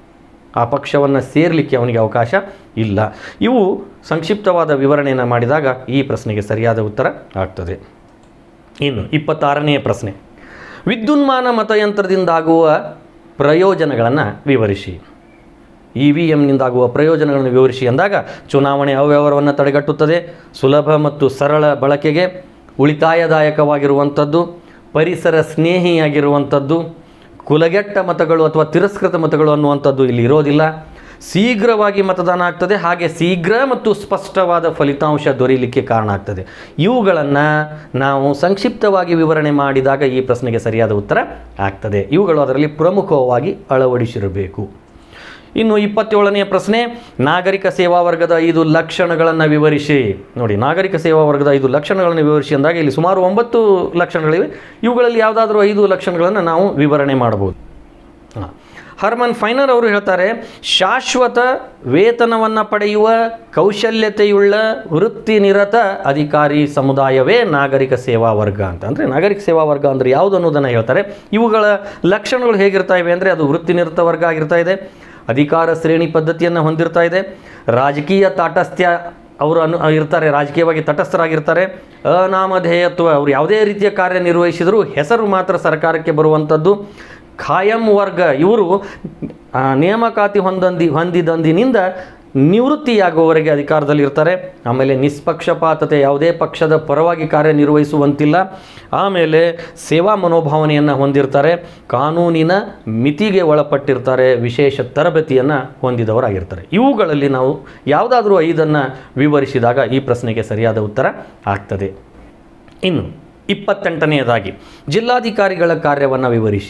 S1: ಆ ಪಕ್ಷವನ್ನು ಸೇರಲಿಕ್ಕೆ ಅವನಿಗೆ ಅವಕಾಶ ಇಲ್ಲ ಇವು ಸಂಕ್ಷಿಪ್ತವಾದ ವಿವರಣೆಯನ್ನು ಮಾಡಿದಾಗ ಈ ಪ್ರಶ್ನೆಗೆ ಸರಿಯಾದ ಉತ್ತರ ಆಗ್ತದೆ ಇನ್ನು ಇಪ್ಪತ್ತಾರನೆಯ ಪ್ರಶ್ನೆ ವಿದ್ಯುನ್ಮಾನ ಮತಯಂತ್ರದಿಂದಾಗುವ ಪ್ರಯೋಜನಗಳನ್ನು ವಿವರಿಸಿ ಇ ವಿ ಎಮ್ನಿಂದಾಗುವ ಪ್ರಯೋಜನಗಳನ್ನು ವಿವರಿಸಿ ಅಂದಾಗ ಚುನಾವಣೆ ಅವ್ಯವಹಾರವನ್ನು ತಡೆಗಟ್ಟುತ್ತದೆ ಸುಲಭ ಮತ್ತು ಸರಳ ಬಳಕೆಗೆ ಉಳಿತಾಯದಾಯಕವಾಗಿರುವಂಥದ್ದು ಪರಿಸರ ಸ್ನೇಹಿಯಾಗಿರುವಂಥದ್ದು ಕುಲಗೆಟ್ಟ ಮತಗಳು ಅಥವಾ ತಿರಸ್ಕೃತ ಮತಗಳು ಅನ್ನುವಂಥದ್ದು ಇಲ್ಲಿ ಇರೋದಿಲ್ಲ ಶೀಘ್ರವಾಗಿ ಮತದಾನ ಆಗ್ತದೆ ಹಾಗೆ ಶೀಘ್ರ ಮತ್ತು ಸ್ಪಷ್ಟವಾದ ಫಲಿತಾಂಶ ದೊರೆಯಲಿಕ್ಕೆ ಕಾರಣ ಆಗ್ತದೆ ಇವುಗಳನ್ನು ನಾವು ಸಂಕ್ಷಿಪ್ತವಾಗಿ ವಿವರಣೆ ಮಾಡಿದಾಗ ಈ ಪ್ರಶ್ನೆಗೆ ಸರಿಯಾದ ಉತ್ತರ ಆಗ್ತದೆ ಇವುಗಳು ಅದರಲ್ಲಿ ಪ್ರಮುಖವಾಗಿ ಅಳವಡಿಸಿರಬೇಕು ಇನ್ನು ಇಪ್ಪತ್ತೇಳನೆಯ ಪ್ರಶ್ನೆ ನಾಗರಿಕ ಸೇವಾ ವರ್ಗದ ಐದು ಲಕ್ಷಣಗಳನ್ನು ವಿವರಿಸಿ ನೋಡಿ ನಾಗರಿಕ ಸೇವಾ ವರ್ಗದ ಐದು ಲಕ್ಷಣಗಳನ್ನು ವಿವರಿಸಿ ಅಂದಾಗ ಇಲ್ಲಿ ಸುಮಾರು ಒಂಬತ್ತು ಲಕ್ಷಣಗಳಿವೆ ಇವುಗಳಲ್ಲಿ ಯಾವುದಾದ್ರೂ ಐದು ಲಕ್ಷಣಗಳನ್ನು ನಾವು ವಿವರಣೆ ಮಾಡಬಹುದು ಹಾಂ. ಹರ್ಮನ್ ಫೈನರ್ ಅವರು ಹೇಳ್ತಾರೆ ಶಾಶ್ವತ ವೇತನವನ್ನು ಪಡೆಯುವ ಕೌಶಲ್ಯತೆಯುಳ್ಳ ವೃತ್ತಿನಿರತ ಅಧಿಕಾರಿ ಸಮುದಾಯವೇ ನಾಗರಿಕ ಸೇವಾ ವರ್ಗ ಅಂತ ಅಂದರೆ ನಾಗರಿಕ ಸೇವಾ ವರ್ಗ ಅಂದರೆ ಯಾವುದು ಅನ್ನೋದನ್ನು ಹೇಳ್ತಾರೆ ಇವುಗಳ ಲಕ್ಷಣಗಳು ಹೇಗಿರ್ತಾ ಇವೆ ಅಂದರೆ ಅದು ವೃತ್ತಿನಿರತ ವರ್ಗ ಆಗಿರ್ತಾ ಇದೆ ಅಧಿಕಾರ ಶ್ರೇಣಿ ಪದ್ಧತಿಯನ್ನು ಹೊಂದಿರ್ತಾ ಇದೆ ರಾಜಕೀಯ ತಾಟಸ್ಥ್ಯ ಅವರು ಅನು ಇರ್ತಾರೆ ರಾಜಕೀಯವಾಗಿ ತಟಸ್ಥರಾಗಿರ್ತಾರೆ ಅನಾಮಧೇಯತ್ವ ಅವರು ಯಾವುದೇ ರೀತಿಯ ಕಾರ್ಯನಿರ್ವಹಿಸಿದರೂ ಹೆಸರು ಮಾತ್ರ ಸರ್ಕಾರಕ್ಕೆ ಬರುವಂಥದ್ದು ಖಾಯಂ ವರ್ಗ ಇವರು ಆ, ನೇಮಕಾತಿ ಹೊಂದಂದಿ ಹೊಂದಿದಂದಿನಿಂದ ನಿವೃತ್ತಿಯಾಗುವವರೆಗೆ ಅಧಿಕಾರದಲ್ಲಿ ಇರ್ತಾರೆ ಆಮೇಲೆ ನಿಷ್ಪಕ್ಷಪಾತತೆ ಯಾವುದೇ ಪಕ್ಷದ ಪರವಾಗಿ ಕಾರ್ಯನಿರ್ವಹಿಸುವಂತಿಲ್ಲ ಆಮೇಲೆ ಸೇವಾ ಮನೋಭಾವನೆಯನ್ನು ಹೊಂದಿರ್ತಾರೆ ಕಾನೂನಿನ ಮಿತಿಗೆ ಒಳಪಟ್ಟಿರ್ತಾರೆ ವಿಶೇಷ ತರಬೇತಿಯನ್ನು ಹೊಂದಿದವರಾಗಿರ್ತಾರೆ ಇವುಗಳಲ್ಲಿ ನಾವು ಯಾವುದಾದ್ರೂ ಐದನ್ನು ವಿವರಿಸಿದಾಗ ಈ ಪ್ರಶ್ನೆಗೆ ಸರಿಯಾದ ಉತ್ತರ ಆಗ್ತದೆ ಇನ್ನು ಇಪ್ಪತ್ತೆಂಟನೆಯದಾಗಿ ಜಿಲ್ಲಾಧಿಕಾರಿಗಳ ಕಾರ್ಯವನ್ನು ವಿವರಿಸಿ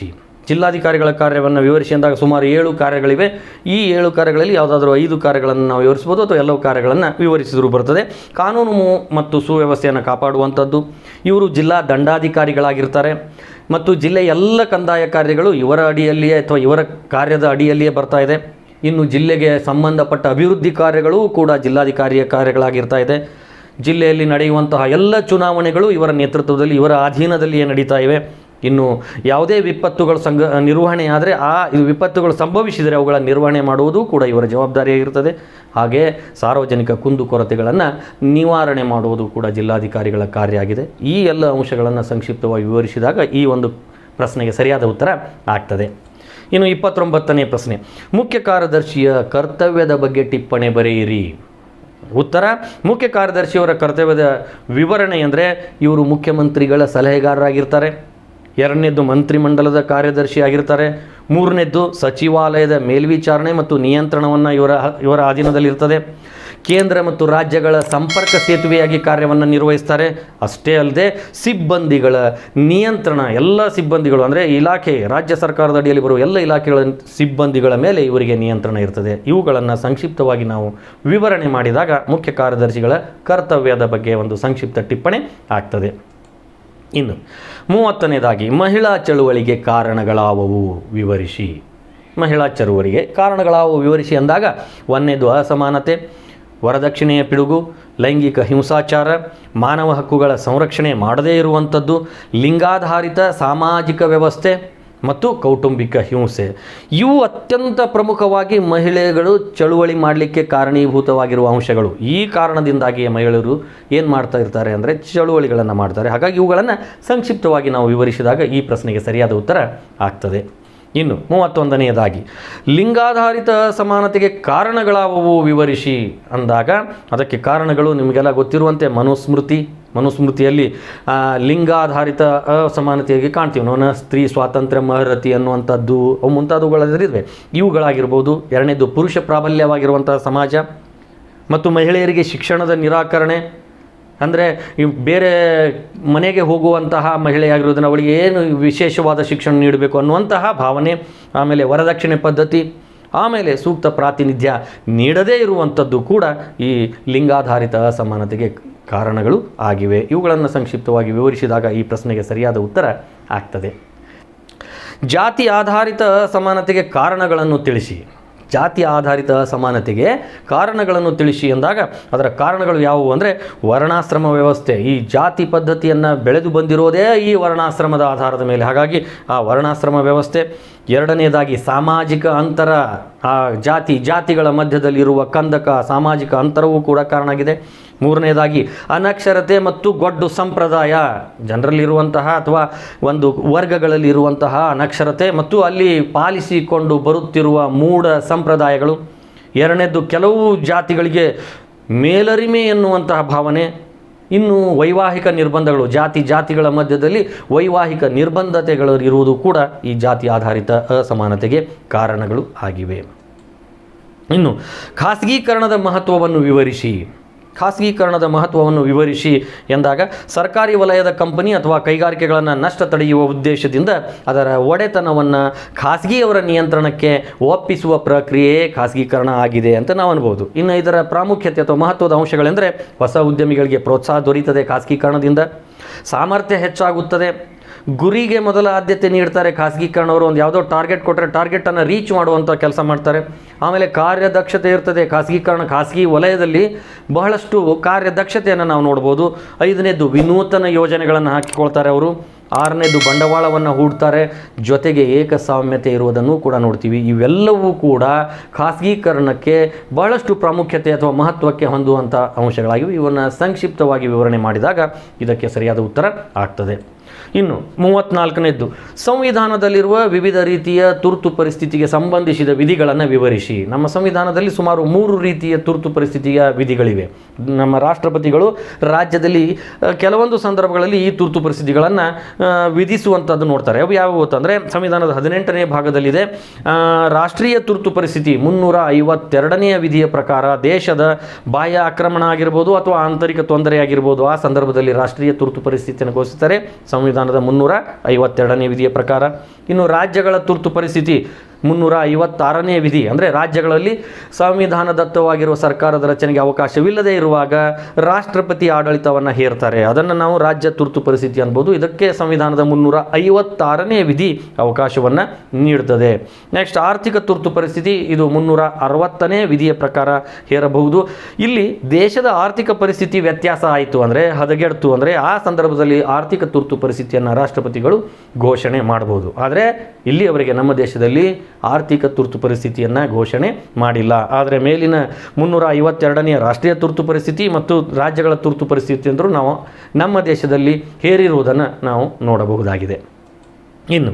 S1: ಜಿಲ್ಲಾಧಿಕಾರಿಗಳ ಕಾರ್ಯವನ್ನು ವಿವರಿಸಿ ಅಂದಾಗ ಸುಮಾರು ಏಳು ಕಾರ್ಯಗಳಿವೆ ಈ ಏಳು ಕಾರ್ಯಗಳಲ್ಲಿ ಯಾವುದಾದ್ರೂ ಐದು ಕಾರ್ಯಗಳನ್ನು ನಾವು ವಿವರಿಸ್ಬೋದು ಅಥವಾ ಎಲ್ಲವೂ ಕಾರ್ಯಗಳನ್ನು ವಿವರಿಸಿದರೂ ಬರ್ತದೆ ಕಾನೂನು ಮು- ಮತ್ತು ಸುವ್ಯವಸ್ಥೆಯನ್ನು ಕಾಪಾಡುವಂಥದ್ದು ಇವರು ಜಿಲ್ಲಾ ದಂಡಾಧಿಕಾರಿಗಳಾಗಿರ್ತಾರೆ ಮತ್ತು ಜಿಲ್ಲೆಯ ಎಲ್ಲ ಕಂದಾಯ ಕಾರ್ಯಗಳು ಇವರ ಅಡಿಯಲ್ಲಿಯೇ ಅಥವಾ ಇವರ ಕಾರ್ಯದ ಅಡಿಯಲ್ಲಿಯೇ ಬರ್ತಾ ಇದೆ ಇನ್ನು ಜಿಲ್ಲೆಗೆ ಸಂಬಂಧಪಟ್ಟ ಅಭಿವೃದ್ಧಿ ಕಾರ್ಯಗಳು ಕೂಡ ಜಿಲ್ಲಾಧಿಕಾರಿಯ ಕಾರ್ಯಗಳಾಗಿರ್ತಾ ಇದೆ ಜಿಲ್ಲೆಯಲ್ಲಿ ನಡೆಯುವಂತಹ ಎಲ್ಲ ಚುನಾವಣೆಗಳು ಇವರ ನೇತೃತ್ವದಲ್ಲಿ ಇವರ ಅಧೀನದಲ್ಲಿಯೇ ನಡೀತಾ ಇವೆ ಇನ್ನು ಯಾವುದೇ ವಿಪತ್ತುಗಳು ಸಂಘ ನಿರ್ವಹಣೆ ಆದರೆ ಆ ಇದು ವಿಪತ್ತುಗಳು ಸಂಭವಿಸಿದರೆ ಅವುಗಳ ನಿರ್ವಹಣೆ ಮಾಡುವುದು ಕೂಡ ಇವರ ಜವಾಬ್ದಾರಿಯಾಗಿರುತ್ತದೆ ಹಾಗೆ ಸಾರ್ವಜನಿಕ ಕುಂದುಕೊರತೆಗಳನ್ನು ನಿವಾರಣೆ ಮಾಡುವುದು ಕೂಡ ಜಿಲ್ಲಾಧಿಕಾರಿಗಳ ಕಾರ್ಯ ಆಗಿದೆ ಈ ಎಲ್ಲ ಅಂಶಗಳನ್ನು ಸಂಕ್ಷಿಪ್ತವಾಗಿ ವಿವರಿಸಿದಾಗ ಈ ಒಂದು ಪ್ರಶ್ನೆಗೆ ಸರಿಯಾದ ಉತ್ತರ ಆಗ್ತದೆ ಇನ್ನು ಇಪ್ಪತ್ತೊಂಬತ್ತನೇ ಪ್ರಶ್ನೆ ಮುಖ್ಯ ಕಾರ್ಯದರ್ಶಿಯ ಕರ್ತವ್ಯದ ಬಗ್ಗೆ ಟಿಪ್ಪಣಿ ಬರೆಯಿರಿ ಉತ್ತರ ಮುಖ್ಯ ಕಾರ್ಯದರ್ಶಿಯವರ ಕರ್ತವ್ಯದ ವಿವರಣೆ ಅಂದರೆ ಇವರು ಮುಖ್ಯಮಂತ್ರಿಗಳ ಸಲಹೆಗಾರರಾಗಿರ್ತಾರೆ ಎರಡನೇದ್ದು ಮಂತ್ರಿಮಂಡಲದ ಕಾರ್ಯದರ್ಶಿ ಆಗಿರ್ತಾರೆ ಮೂರನೇದ್ದು ಸಚಿವಾಲಯದ ಮೇಲ್ವಿಚಾರಣೆ ಮತ್ತು ನಿಯಂತ್ರಣವನ್ನು ಇವರ ಇವರ ಅಧೀನದಲ್ಲಿರ್ತದೆ ಕೇಂದ್ರ ಮತ್ತು ರಾಜ್ಯಗಳ ಸಂಪರ್ಕ ಸೇತುವೆಯಾಗಿ ಕಾರ್ಯವನ್ನು ನಿರ್ವಹಿಸ್ತಾರೆ ಅಷ್ಟೇ ಅಲ್ಲದೆ ಸಿಬ್ಬಂದಿಗಳ ನಿಯಂತ್ರಣ ಎಲ್ಲ ಸಿಬ್ಬಂದಿಗಳು ಅಂದರೆ ಇಲಾಖೆ ರಾಜ್ಯ ಸರ್ಕಾರದ ಅಡಿಯಲ್ಲಿ ಬರುವ ಎಲ್ಲ ಇಲಾಖೆಗಳ ಸಿಬ್ಬಂದಿಗಳ ಮೇಲೆ ಇವರಿಗೆ ನಿಯಂತ್ರಣ ಇರ್ತದೆ ಇವುಗಳನ್ನು ಸಂಕ್ಷಿಪ್ತವಾಗಿ ನಾವು ವಿವರಣೆ ಮಾಡಿದಾಗ ಮುಖ್ಯ ಕಾರ್ಯದರ್ಶಿಗಳ ಕರ್ತವ್ಯದ ಬಗ್ಗೆ ಒಂದು ಸಂಕ್ಷಿಪ್ತ ಟಿಪ್ಪಣಿ ಆಗ್ತದೆ ಇನ್ನು ಮೂವತ್ತನೇದಾಗಿ ಮಹಿಳಾ ಚಳುವಳಿಗೆ ಕಾರಣಗಳಾವವು ವಿವರಿಸಿ ಮಹಿಳಾ ಚಳುವಳಿಗೆ ಕಾರಣಗಳಾವವು ವಿವರಿಸಿ ಅಂದಾಗ ಒಂದನೇದು ಅಸಮಾನತೆ ವರದಕ್ಷಿಣೆಯ ಪಿಡುಗು ಲೈಂಗಿಕ ಹಿಂಸಾಚಾರ ಮಾನವ ಹಕ್ಕುಗಳ ಸಂರಕ್ಷಣೆ ಮಾಡದೇ ಇರುವಂಥದ್ದು ಲಿಂಗಾಧಾರಿತ ಸಾಮಾಜಿಕ ವ್ಯವಸ್ಥೆ ಮತ್ತು ಕೌಟುಂಬಿಕ ಹಿಂಸೆ ಇವು ಅತ್ಯಂತ ಪ್ರಮುಖವಾಗಿ ಮಹಿಳೆಗಳು ಚಳುವಳಿ ಮಾಡಲಿಕ್ಕೆ ಕಾರಣೀಭೂತವಾಗಿರುವ ಅಂಶಗಳು ಈ ಕಾರಣದಿಂದಾಗಿ ಮಹಿಳೆಯರು ಏನು ಮಾಡ್ತಾ ಇರ್ತಾರೆ ಅಂದರೆ ಚಳುವಳಿಗಳನ್ನು ಮಾಡ್ತಾರೆ ಹಾಗಾಗಿ ಇವುಗಳನ್ನು ಸಂಕ್ಷಿಪ್ತವಾಗಿ ನಾವು ವಿವರಿಸಿದಾಗ ಈ ಪ್ರಶ್ನೆಗೆ ಸರಿಯಾದ ಉತ್ತರ ಆಗ್ತದೆ ಇನ್ನು ಮೂವತ್ತೊಂದನೆಯದಾಗಿ ಲಿಂಗಾಧಾರಿತ ಸಮಾನತೆಗೆ ಕಾರಣಗಳಾವವು ವಿವರಿಸಿ ಅಂದಾಗ ಅದಕ್ಕೆ ಕಾರಣಗಳು ನಿಮಗೆಲ್ಲ ಗೊತ್ತಿರುವಂತೆ ಮನುಸ್ಮೃತಿ ಮನುಸ್ಮೃತಿಯಲ್ಲಿ ಆ, ಲಿಂಗಾಧಾರಿತ ಅಸಮಾನತೆಯಾಗಿ ಕಾಣ್ತೀವಿ ನೋನ ಸ್ತ್ರೀ ಸ್ವಾತಂತ್ರ್ಯ ಮಹರತಿ ಅನ್ನುವಂಥದ್ದು ಅವು ಮುಂತಾದವುಗಳಿವೆ ಇವುಗಳಾಗಿರ್ಬೋದು ಎರಡನೇದು ಪುರುಷ ಪ್ರಾಬಲ್ಯವಾಗಿರುವಂತಹ ಸಮಾಜ ಮತ್ತು ಮಹಿಳೆಯರಿಗೆ ಶಿಕ್ಷಣದ ನಿರಾಕರಣೆ ಅಂದರೆ ಈ ಬೇರೆ ಮನೆಗೆ ಹೋಗುವಂತಹ ಮಹಿಳೆಯಾಗಿರೋದನ್ನು ಅವಳಿಗೆ ಏನು ವಿಶೇಷವಾದ ಶಿಕ್ಷಣ ನೀಡಬೇಕು ಅನ್ನುವಂತಹ ಭಾವನೆ ಆಮೇಲೆ ವರದಕ್ಷಿಣೆ ಪದ್ಧತಿ ಆಮೇಲೆ ಸೂಕ್ತ ಪ್ರಾತಿನಿಧ್ಯ ನೀಡದೇ ಇರುವಂಥದ್ದು ಕೂಡ ಈ ಲಿಂಗಾಧಾರಿತ ಅಸಮಾನತೆಗೆ ಕಾರಣಗಳು ಆಗಿವೆ ಇವುಗಳನ್ನು ಸಂಕ್ಷಿಪ್ತವಾಗಿ ವಿವರಿಸಿದಾಗ ಈ ಪ್ರಶ್ನೆಗೆ ಸರಿಯಾದ ಉತ್ತರ ಆಗ್ತದೆ ಜಾತಿ ಆಧಾರಿತ ಅಸಮಾನತೆಗೆ ಕಾರಣಗಳನ್ನು ತಿಳಿಸಿ ಜಾತಿ ಆಧಾರಿತ ಅಸಮಾನತೆಗೆ ಕಾರಣಗಳನ್ನು ತಿಳಿಸಿ ಎಂದಾಗ ಅದರ ಕಾರಣಗಳು ಯಾವುವು ಅಂದರೆ ವರ್ಣಾಶ್ರಮ ವ್ಯವಸ್ಥೆ ಈ ಜಾತಿ ಪದ್ಧತಿಯನ್ನು ಬೆಳೆದು ಬಂದಿರೋದೇ ಈ ವರ್ಣಾಶ್ರಮದ ಆಧಾರದ ಮೇಲೆ ಹಾಗಾಗಿ ಆ ವರ್ಣಾಶ್ರಮ ವ್ಯವಸ್ಥೆ ಎರಡನೇದಾಗಿ ಸಾಮಾಜಿಕ ಅಂತರ ಆ ಜಾತಿ ಜಾತಿಗಳ ಮಧ್ಯದಲ್ಲಿರುವ ಕಂದಕ ಸಾಮಾಜಿಕ ಅಂತರವೂ ಕೂಡ ಕಾರಣ ಆಗಿದೆ ಮೂರನೇದಾಗಿ ಅನಕ್ಷರತೆ ಮತ್ತು ಗೊಡ್ಡು ಸಂಪ್ರದಾಯ ಜನರಲ್ಲಿರುವಂತಹ ಅಥವಾ ಒಂದು ವರ್ಗಗಳಲ್ಲಿ ಇರುವಂತಹ ಅನಕ್ಷರತೆ ಮತ್ತು ಅಲ್ಲಿ ಪಾಲಿಸಿಕೊಂಡು ಬರುತ್ತಿರುವ ಮೂಢ ಸಂಪ್ರದಾಯಗಳು ಎರಡನೇದ್ದು ಕೆಲವು ಜಾತಿಗಳಿಗೆ ಮೇಲರಿಮೆ ಎನ್ನುವಂತಹ ಭಾವನೆ ಇನ್ನು ವೈವಾಹಿಕ ನಿರ್ಬಂಧಗಳು ಜಾತಿ ಜಾತಿಗಳ ಮಧ್ಯದಲ್ಲಿ ವೈವಾಹಿಕ ನಿರ್ಬಂಧತೆಗಳು ಇರುವುದು ಕೂಡ ಈ ಜಾತಿ ಆಧಾರಿತ ಅಸಮಾನತೆಗೆ ಕಾರಣಗಳು ಆಗಿವೆ ಇನ್ನು ಖಾಸಗೀಕರಣದ ಮಹತ್ವವನ್ನು ವಿವರಿಸಿ ಖಾಸಗೀಕರಣದ ಮಹತ್ವವನ್ನು ವಿವರಿಸಿ ಎಂದಾಗ ಸರ್ಕಾರಿ ವಲಯದ ಕಂಪನಿ ಅಥವಾ ಕೈಗಾರಿಕೆಗಳನ್ನು ನಷ್ಟ ತಡೆಯುವ ಉದ್ದೇಶದಿಂದ ಅದರ ಒಡೆತನವನ್ನು ಖಾಸಗಿಯವರ ನಿಯಂತ್ರಣಕ್ಕೆ ಒಪ್ಪಿಸುವ ಪ್ರಕ್ರಿಯೆ ಖಾಸಗೀಕರಣ ಆಗಿದೆ ಅಂತ ನಾವು ಅನ್ಬೋದು ಇನ್ನು ಇದರ ಪ್ರಾಮುಖ್ಯತೆ ಅಥವಾ ಮಹತ್ವದ ಅಂಶಗಳೆಂದರೆ ಹೊಸ ಉದ್ಯಮಿಗಳಿಗೆ ಪ್ರೋತ್ಸಾಹ ದೊರೀತದೆ ಖಾಸಗೀಕರಣದಿಂದ ಸಾಮರ್ಥ್ಯ ಹೆಚ್ಚಾಗುತ್ತದೆ ಗುರಿಗೆ ಮೊದಲ ಆದ್ಯತೆ ನೀಡ್ತಾರೆ ಖಾಸಗೀಕರಣವರು ಒಂದು ಯಾವುದೋ ಟಾರ್ಗೆಟ್ ಕೊಟ್ಟರೆ ಟಾರ್ಗೆಟನ್ನು ರೀಚ್ ಮಾಡುವಂಥ ಕೆಲಸ ಮಾಡ್ತಾರೆ ಆಮೇಲೆ ಕಾರ್ಯದಕ್ಷತೆ ಇರ್ತದೆ ಖಾಸಗೀಕರಣ ಖಾಸಗಿ ವಲಯದಲ್ಲಿ ಬಹಳಷ್ಟು ಕಾರ್ಯದಕ್ಷತೆಯನ್ನು ನಾವು ನೋಡ್ಬೋದು ಐದನೇದು ವಿನೂತನ ಯೋಜನೆಗಳನ್ನು ಹಾಕಿಕೊಳ್ತಾರೆ ಅವರು ಆರನೇದು ಬಂಡವಾಳವನ್ನು ಹೂಡ್ತಾರೆ ಜೊತೆಗೆ ಏಕಸ್ವಾಮ್ಯತೆ ಇರುವುದನ್ನು ಕೂಡ ನೋಡ್ತೀವಿ ಇವೆಲ್ಲವೂ ಕೂಡ ಖಾಸಗೀಕರಣಕ್ಕೆ ಬಹಳಷ್ಟು ಪ್ರಾಮುಖ್ಯತೆ ಅಥವಾ ಮಹತ್ವಕ್ಕೆ ಹೊಂದುವಂಥ ಅಂಶಗಳಾಗಿವೆ ಇವನ್ನು ಸಂಕ್ಷಿಪ್ತವಾಗಿ ವಿವರಣೆ ಮಾಡಿದಾಗ ಇದಕ್ಕೆ ಸರಿಯಾದ ಉತ್ತರ ಆಗ್ತದೆ ಇನ್ನು ಮೂವತ್ನಾಲ್ಕನೇದ್ದು ಸಂವಿಧಾನದಲ್ಲಿರುವ ವಿವಿಧ ರೀತಿಯ ತುರ್ತು ಪರಿಸ್ಥಿತಿಗೆ ಸಂಬಂಧಿಸಿದ ವಿಧಿಗಳನ್ನು ವಿವರಿಸಿ ನಮ್ಮ ಸಂವಿಧಾನದಲ್ಲಿ ಸುಮಾರು ಮೂರು ರೀತಿಯ ತುರ್ತು ಪರಿಸ್ಥಿತಿಯ ವಿಧಿಗಳಿವೆ ನಮ್ಮ ರಾಷ್ಟ್ರಪತಿಗಳು ರಾಜ್ಯದಲ್ಲಿ ಆ, ಕೆಲವೊಂದು ಸಂದರ್ಭಗಳಲ್ಲಿ ಈ ತುರ್ತು ಪರಿಸ್ಥಿತಿಗಳನ್ನು ವಿಧಿಸುವಂಥದ್ದು ನೋಡ್ತಾರೆ ಅವು ಯಾವುವು ಅಂತಂದರೆ ಸಂವಿಧಾನದ ಹದಿನೆಂಟನೇ ಭಾಗದಲ್ಲಿದೆ ಆ, ರಾಷ್ಟ್ರೀಯ ತುರ್ತು ಪರಿಸ್ಥಿತಿ ಮುನ್ನೂರ ಐವತ್ತೆರಡನೆಯ ವಿಧಿಯ ಪ್ರಕಾರ ದೇಶದ ಬಾಹ್ಯ ಆಕ್ರಮಣ ಆಗಿರ್ಬೋದು ಅಥವಾ ಆಂತರಿಕ ತೊಂದರೆ ಆಗಿರ್ಬೋದು ಆ ಸಂದರ್ಭದಲ್ಲಿ ರಾಷ್ಟ್ರೀಯ ತುರ್ತು ಪರಿಸ್ಥಿತಿಯನ್ನು ಘೋಷಿಸ್ತಾರೆ ಸಂವಿಧಾನ ಸಂವಿಧಾನದ ಮುನ್ನೂರ ಐವತ್ತೆರಡನೇ ವಿಧಿಯ ಪ್ರಕಾರ ಇನ್ನು ರಾಜ್ಯಗಳ ತುರ್ತು ಪರಿಸ್ಥಿತಿ ಮುನ್ನೂರ ಐವತ್ತಾರನೇ ವಿಧಿ ಅಂದರೆ ರಾಜ್ಯಗಳಲ್ಲಿ ಸಂವಿಧಾನದತ್ತವಾಗಿರುವ ಸರ್ಕಾರದ ರಚನೆಗೆ ಅವಕಾಶವಿಲ್ಲದೆ ಇರುವಾಗ ರಾಷ್ಟ್ರಪತಿ ಆಡಳಿತವನ್ನು ಹೇರ್ತಾರೆ ಅದನ್ನು ನಾವು ರಾಜ್ಯ ತುರ್ತು ಪರಿಸ್ಥಿತಿ ಅನ್ಬೋದು ಇದಕ್ಕೆ ಸಂವಿಧಾನದ ಮುನ್ನೂರ ಐವತ್ತಾರನೇ ವಿಧಿ ಅವಕಾಶವನ್ನು ನೀಡುತ್ತದೆ ನೆಕ್ಸ್ಟ್ ಆರ್ಥಿಕ ತುರ್ತು ಪರಿಸ್ಥಿತಿ ಇದು ಮುನ್ನೂರ ಅರವತ್ತನೇ ವಿಧಿಯ ಪ್ರಕಾರ ಹೇರಬಹುದು ಇಲ್ಲಿ ದೇಶದ ಆರ್ಥಿಕ ಪರಿಸ್ಥಿತಿ ವ್ಯತ್ಯಾಸ ಆಯಿತು ಅಂದರೆ ಹದಗೆಡ್ತು ಅಂದರೆ ಆ ಸಂದರ್ಭದಲ್ಲಿ ಆರ್ಥಿಕ ತುರ್ತು ಪರಿಸ್ಥಿತಿಯನ್ನು ರಾಷ್ಟ್ರಪತಿಗಳು ಘೋಷಣೆ ಮಾಡಬಹುದು ಆದರೆ ಇಲ್ಲಿಯವರೆಗೆ ನಮ್ಮ ದೇಶದಲ್ಲಿ ಆರ್ಥಿಕ ತುರ್ತು ಪರಿಸ್ಥಿತಿಯನ್ನು ಘೋಷಣೆ ಮಾಡಿಲ್ಲ ಆದರೆ ಮೇಲಿನ ಮುನ್ನೂರ ಐವತ್ತೆರಡನೆಯ ರಾಷ್ಟ್ರೀಯ ತುರ್ತು ಪರಿಸ್ಥಿತಿ ಮತ್ತು ರಾಜ್ಯಗಳ ತುರ್ತು ಪರಿಸ್ಥಿತಿ ಅಂದರೂ ನಾವು ನಮ್ಮ ದೇಶದಲ್ಲಿ ಹೇರಿರುವುದನ್ನು ನಾವು ನೋಡಬಹುದಾಗಿದೆ ಇನ್ನು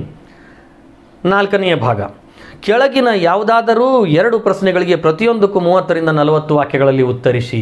S1: ನಾಲ್ಕನೆಯ ಭಾಗ ಕೆಳಗಿನ ಯಾವುದಾದರೂ ಎರಡು ಪ್ರಶ್ನೆಗಳಿಗೆ ಪ್ರತಿಯೊಂದಕ್ಕೂ ಮೂವತ್ತರಿಂದ ನಲವತ್ತು ವಾಕ್ಯಗಳಲ್ಲಿ ಉತ್ತರಿಸಿ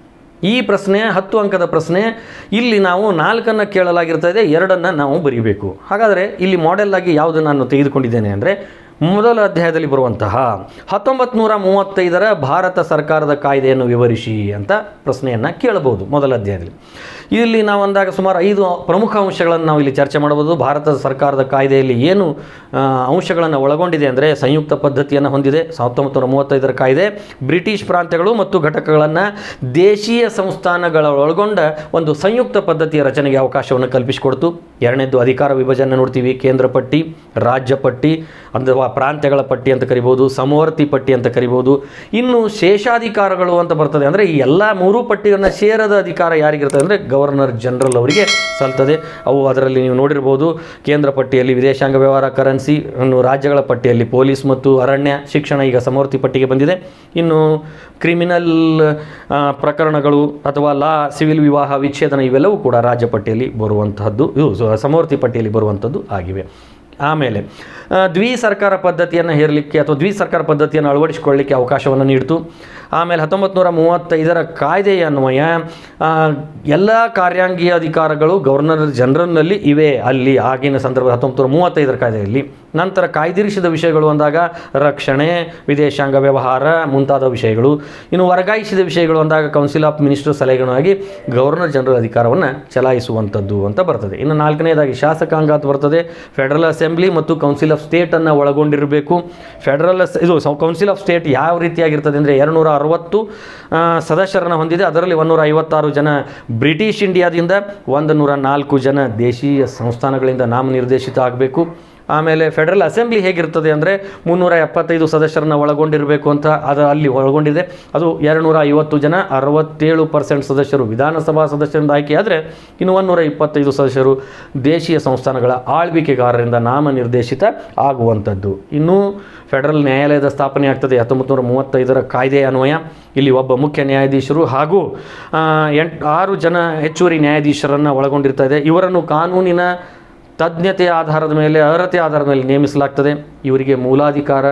S1: ಈ ಪ್ರಶ್ನೆ ಹತ್ತು ಅಂಕದ ಪ್ರಶ್ನೆ ಇಲ್ಲಿ ನಾವು ನಾಲ್ಕನ್ನು ಕೇಳಲಾಗಿರ್ತದೆ ಎರಡನ್ನು ನಾವು ಬರೀಬೇಕು ಹಾಗಾದರೆ ಇಲ್ಲಿ ಮಾಡೆಲ್ ಆಗಿ ಯಾವುದು ನಾನು ತೆಗೆದುಕೊಂಡಿದ್ದೇನೆ ಅಂದರೆ ಮೊದಲ ಅಧ್ಯಾಯದಲ್ಲಿ ಬರುವಂತಹ ಹತ್ತೊಂಬತ್ತು ನೂರ ಮೂವತ್ತೈದರ ಭಾರತ ಸರ್ಕಾರದ ಕಾಯ್ದೆಯನ್ನು ವಿವರಿಸಿ ಅಂತ ಪ್ರಶ್ನೆಯನ್ನು ಕೇಳಬಹುದು ಮೊದಲ ಅಧ್ಯಾಯದಲ್ಲಿ ಇಲ್ಲಿ ನಾವು ಅಂದಾಗ ಸುಮಾರು ಐದು ಪ್ರಮುಖ ಅಂಶಗಳನ್ನು ನಾವು ಇಲ್ಲಿ ಚರ್ಚೆ ಮಾಡಬಹುದು ಭಾರತ ಸರ್ಕಾರದ ಕಾಯ್ದೆಯಲ್ಲಿ ಏನು ಆ, ಅಂಶಗಳನ್ನು ಒಳಗೊಂಡಿದೆ ಅಂದರೆ ಸಂಯುಕ್ತ ಪದ್ಧತಿಯನ್ನು ಹೊಂದಿದೆ ಹತ್ತೊಂಬತ್ತು ನೂರ ಮೂವತ್ತೈದರ ಕಾಯ್ದೆ ಬ್ರಿಟಿಷ್ ಪ್ರಾಂತ್ಯಗಳು ಮತ್ತು ಘಟಕಗಳನ್ನು ದೇಶೀಯ ಸಂಸ್ಥಾನಗಳ ಒಳಗೊಂಡ ಒಂದು ಸಂಯುಕ್ತ ಪದ್ಧತಿಯ ರಚನೆಗೆ ಅವಕಾಶವನ್ನು ಕಲ್ಪಿಸಿಕೊಡ್ತು ಎರಡನೇದು ಅಧಿಕಾರ ವಿಭಜನೆ ನೋಡ್ತೀವಿ ಕೇಂದ್ರ ಪಟ್ಟಿ ರಾಜ್ಯ ಪಟ್ಟಿ ಅಥವಾ ಪ್ರಾಂತ್ಯಗಳ ಪಟ್ಟಿ ಅಂತ ಕರಿಬೋದು ಸಮವರ್ತಿ ಪಟ್ಟಿ ಅಂತ ಕರಿಬೋದು ಇನ್ನು ಶೇಷಾಧಿಕಾರಗಳು ಅಂತ ಬರ್ತದೆ ಅಂದರೆ ಈ ಎಲ್ಲ ಮೂರು ಪಟ್ಟಿಯನ್ನು ಸೇರದ ಅಧಿಕಾರ ಯಾರಿಗಿರ್ತದೆ ಅಂದರೆ ಗವರ್ನರ್ ಜನರಲ್ ಅವರಿಗೆ ಸಲ್ತದೆ ಅವು ಅದರಲ್ಲಿ ನೀವು ನೋಡಿರ್ಬೋದು ಕೇಂದ್ರ ಪಟ್ಟಿಯಲ್ಲಿ ವಿದೇಶಾಂಗ ವ್ಯವಹಾರ ಕರೆನ್ಸಿ ಇನ್ನು ರಾಜ್ಯಗಳ ಪಟ್ಟಿಯಲ್ಲಿ ಪೊಲೀಸ್ ಮತ್ತು ಅರಣ್ಯ ಶಿಕ್ಷಣ ಈಗ ಸಮವರ್ತಿ ಪಟ್ಟಿಗೆ ಬಂದಿದೆ ಇನ್ನು ಕ್ರಿಮಿನಲ್ ಆ, ಪ್ರಕರಣಗಳು ಅಥವಾ ಲಾ ಸಿವಿಲ್ ವಿವಾಹ ವಿಚ್ಛೇದನ ಇವೆಲ್ಲವೂ ಕೂಡ ರಾಜ್ಯ ಪಟ್ಟಿಯಲ್ಲಿ ಬರುವಂತಹದ್ದು ಇವು ಸ- ಸಮವರ್ತಿ ಪಟ್ಟಿಯಲ್ಲಿ ಬರುವಂಥದ್ದು ಆಗಿವೆ ಆಮೇಲೆ ಆ, ದ್ವಿ ಸರ್ಕಾರ ಪದ್ಧತಿಯನ್ನು ಹೇರಲಿಕ್ಕೆ ಅಥವಾ ದ್ವಿ ಸರ್ಕಾರ ಪದ್ಧತಿಯನ್ನು ಅಳವಡಿಸಿಕೊಳ್ಳಲಿಕ್ಕೆ ಅವಕಾಶವನ್ನು ನೀಡಿತು ಆಮೇಲೆ ಹತ್ತೊಂಬತ್ತು ನೂರ ಮೂವತ್ತೈದರ ಕಾಯ್ದೆಯ ಅನ್ವಯ ಆ, ಎಲ್ಲ ಕಾರ್ಯಾಂಗೀಯ ಅಧಿಕಾರಗಳು ಗವರ್ನರ್ ಜನರಲ್ನಲ್ಲಿ ಇವೆ ಅಲ್ಲಿ ಆಗಿನ ಸಂದರ್ಭ ಹತ್ತೊಂಬತ್ತು ನೂರ ಮೂವತ್ತೈದರ ಕಾಯ್ದೆಯಲ್ಲಿ ನಂತರ ಕಾಯ್ದಿರಿಸಿದ ವಿಷಯಗಳು ಅಂದಾಗ ರಕ್ಷಣೆ ವಿದೇಶಾಂಗ ವ್ಯವಹಾರ ಮುಂತಾದ ವಿಷಯಗಳು ಇನ್ನು ವರ್ಗಾಯಿಸಿದ ವಿಷಯಗಳು ಅಂದಾಗ ಕೌನ್ಸಿಲ್ ಆಫ್ ಮಿನಿಸ್ಟರ್ ಸಲಹೆಗಳಾಗಿ ಗವರ್ನರ್ ಜನರಲ್ ಅಧಿಕಾರವನ್ನು ಚಲಾಯಿಸುವಂಥದ್ದು ಅಂತ ಬರ್ತದೆ ಇನ್ನು ನಾಲ್ಕನೇದಾಗಿ ಶಾಸಕಾಂಗ ಅಂತ ಬರ್ತದೆ ಫೆಡರಲ್ ಅಸೆಂಬ್ಲಿ ಮತ್ತು ಕೌನ್ಸಿಲ್ ಆಫ್ ಸ್ಟೇಟನ್ನು ಒಳಗೊಂಡಿರಬೇಕು ಫೆಡರಲ್ ಅಸ್- ಇದು ಕೌನ್ಸಿಲ್ ಆಫ್ ಸ್ಟೇಟ್ ಯಾವ ರೀತಿಯಾಗಿರ್ತದೆ ಅಂದರೆ ಎರಡುನೂರ ಅರವತ್ತು ಆ, ಸದಸ್ಯರನ್ನು ಹೊಂದಿದೆ ಅದರಲ್ಲಿ ಒಂದೂರ ಐವತ್ತಾರು ಜನ ಬ್ರಿಟಿಷ್ ಇಂಡಿಯಾದಿಂದ ಒಂದು ನೂರ ನಾಲ್ಕು ಜನ ದೇಶೀಯ ಸಂಸ್ಥಾನಗಳಿಂದ ನಾಮನಿರ್ದೇಶಿತ ಆಗಬೇಕು ಆಮೇಲೆ ಫೆಡರಲ್ ಅಸೆಂಬ್ಲಿ ಹೇಗಿರ್ತದೆ ಅಂದರೆ ಮುನ್ನೂರ ಎಪ್ಪತ್ತೈದು ಸದಸ್ಯರನ್ನ ಒಳಗೊಂಡಿರಬೇಕು ಅಂತ ಅದು ಅಲ್ಲಿ ಒಳಗೊಂಡಿದೆ ಅದು ಎರಡುನೂರ ಐವತ್ತು ಜನ ಅರವತ್ತೇಳು ಪರ್ಸೆಂಟ್ ಸದಸ್ಯರು ವಿಧಾನಸಭಾ ಸದಸ್ಯರಿಂದ ಆಯ್ಕೆಯಾದರೆ ಇನ್ನು ಒಂದೂರ ಇಪ್ಪತ್ತೈದು ಸದಸ್ಯರು ದೇಶೀಯ ಸಂಸ್ಥಾನಗಳ ಆಳ್ವಿಕೆಗಾರರಿಂದ ನಾಮನಿರ್ದೇಶಿತ ಆಗುವಂಥದ್ದು ಇನ್ನು ಫೆಡರಲ್ ನ್ಯಾಯಾಲಯದ ಸ್ಥಾಪನೆ ಆಗ್ತದೆ ಹತ್ತೊಂಬತ್ತು ನೂರ ಮೂವತ್ತೈದರ ಕಾಯ್ದೆ ಅನ್ವಯ ಇಲ್ಲಿ ಒಬ್ಬ ಮುಖ್ಯ ನ್ಯಾಯಾಧೀಶರು ಹಾಗೂ ಆ, ಎಂಟ್ ಆರು ಜನ ಹೆಚ್ಚುವರಿ ನ್ಯಾಯಾಧೀಶರನ್ನು ಒಳಗೊಂಡಿರ್ತದೆ ಇವರನ್ನು ಕಾನೂನಿನ ತಜ್ಞತೆಯ ಆಧಾರದ ಮೇಲೆ ಅರ್ಹತೆ ಆಧಾರದ ಮೇಲೆ ನೇಮಿಸಲಾಗ್ತದೆ ಇವರಿಗೆ ಮೂಲಾಧಿಕಾರ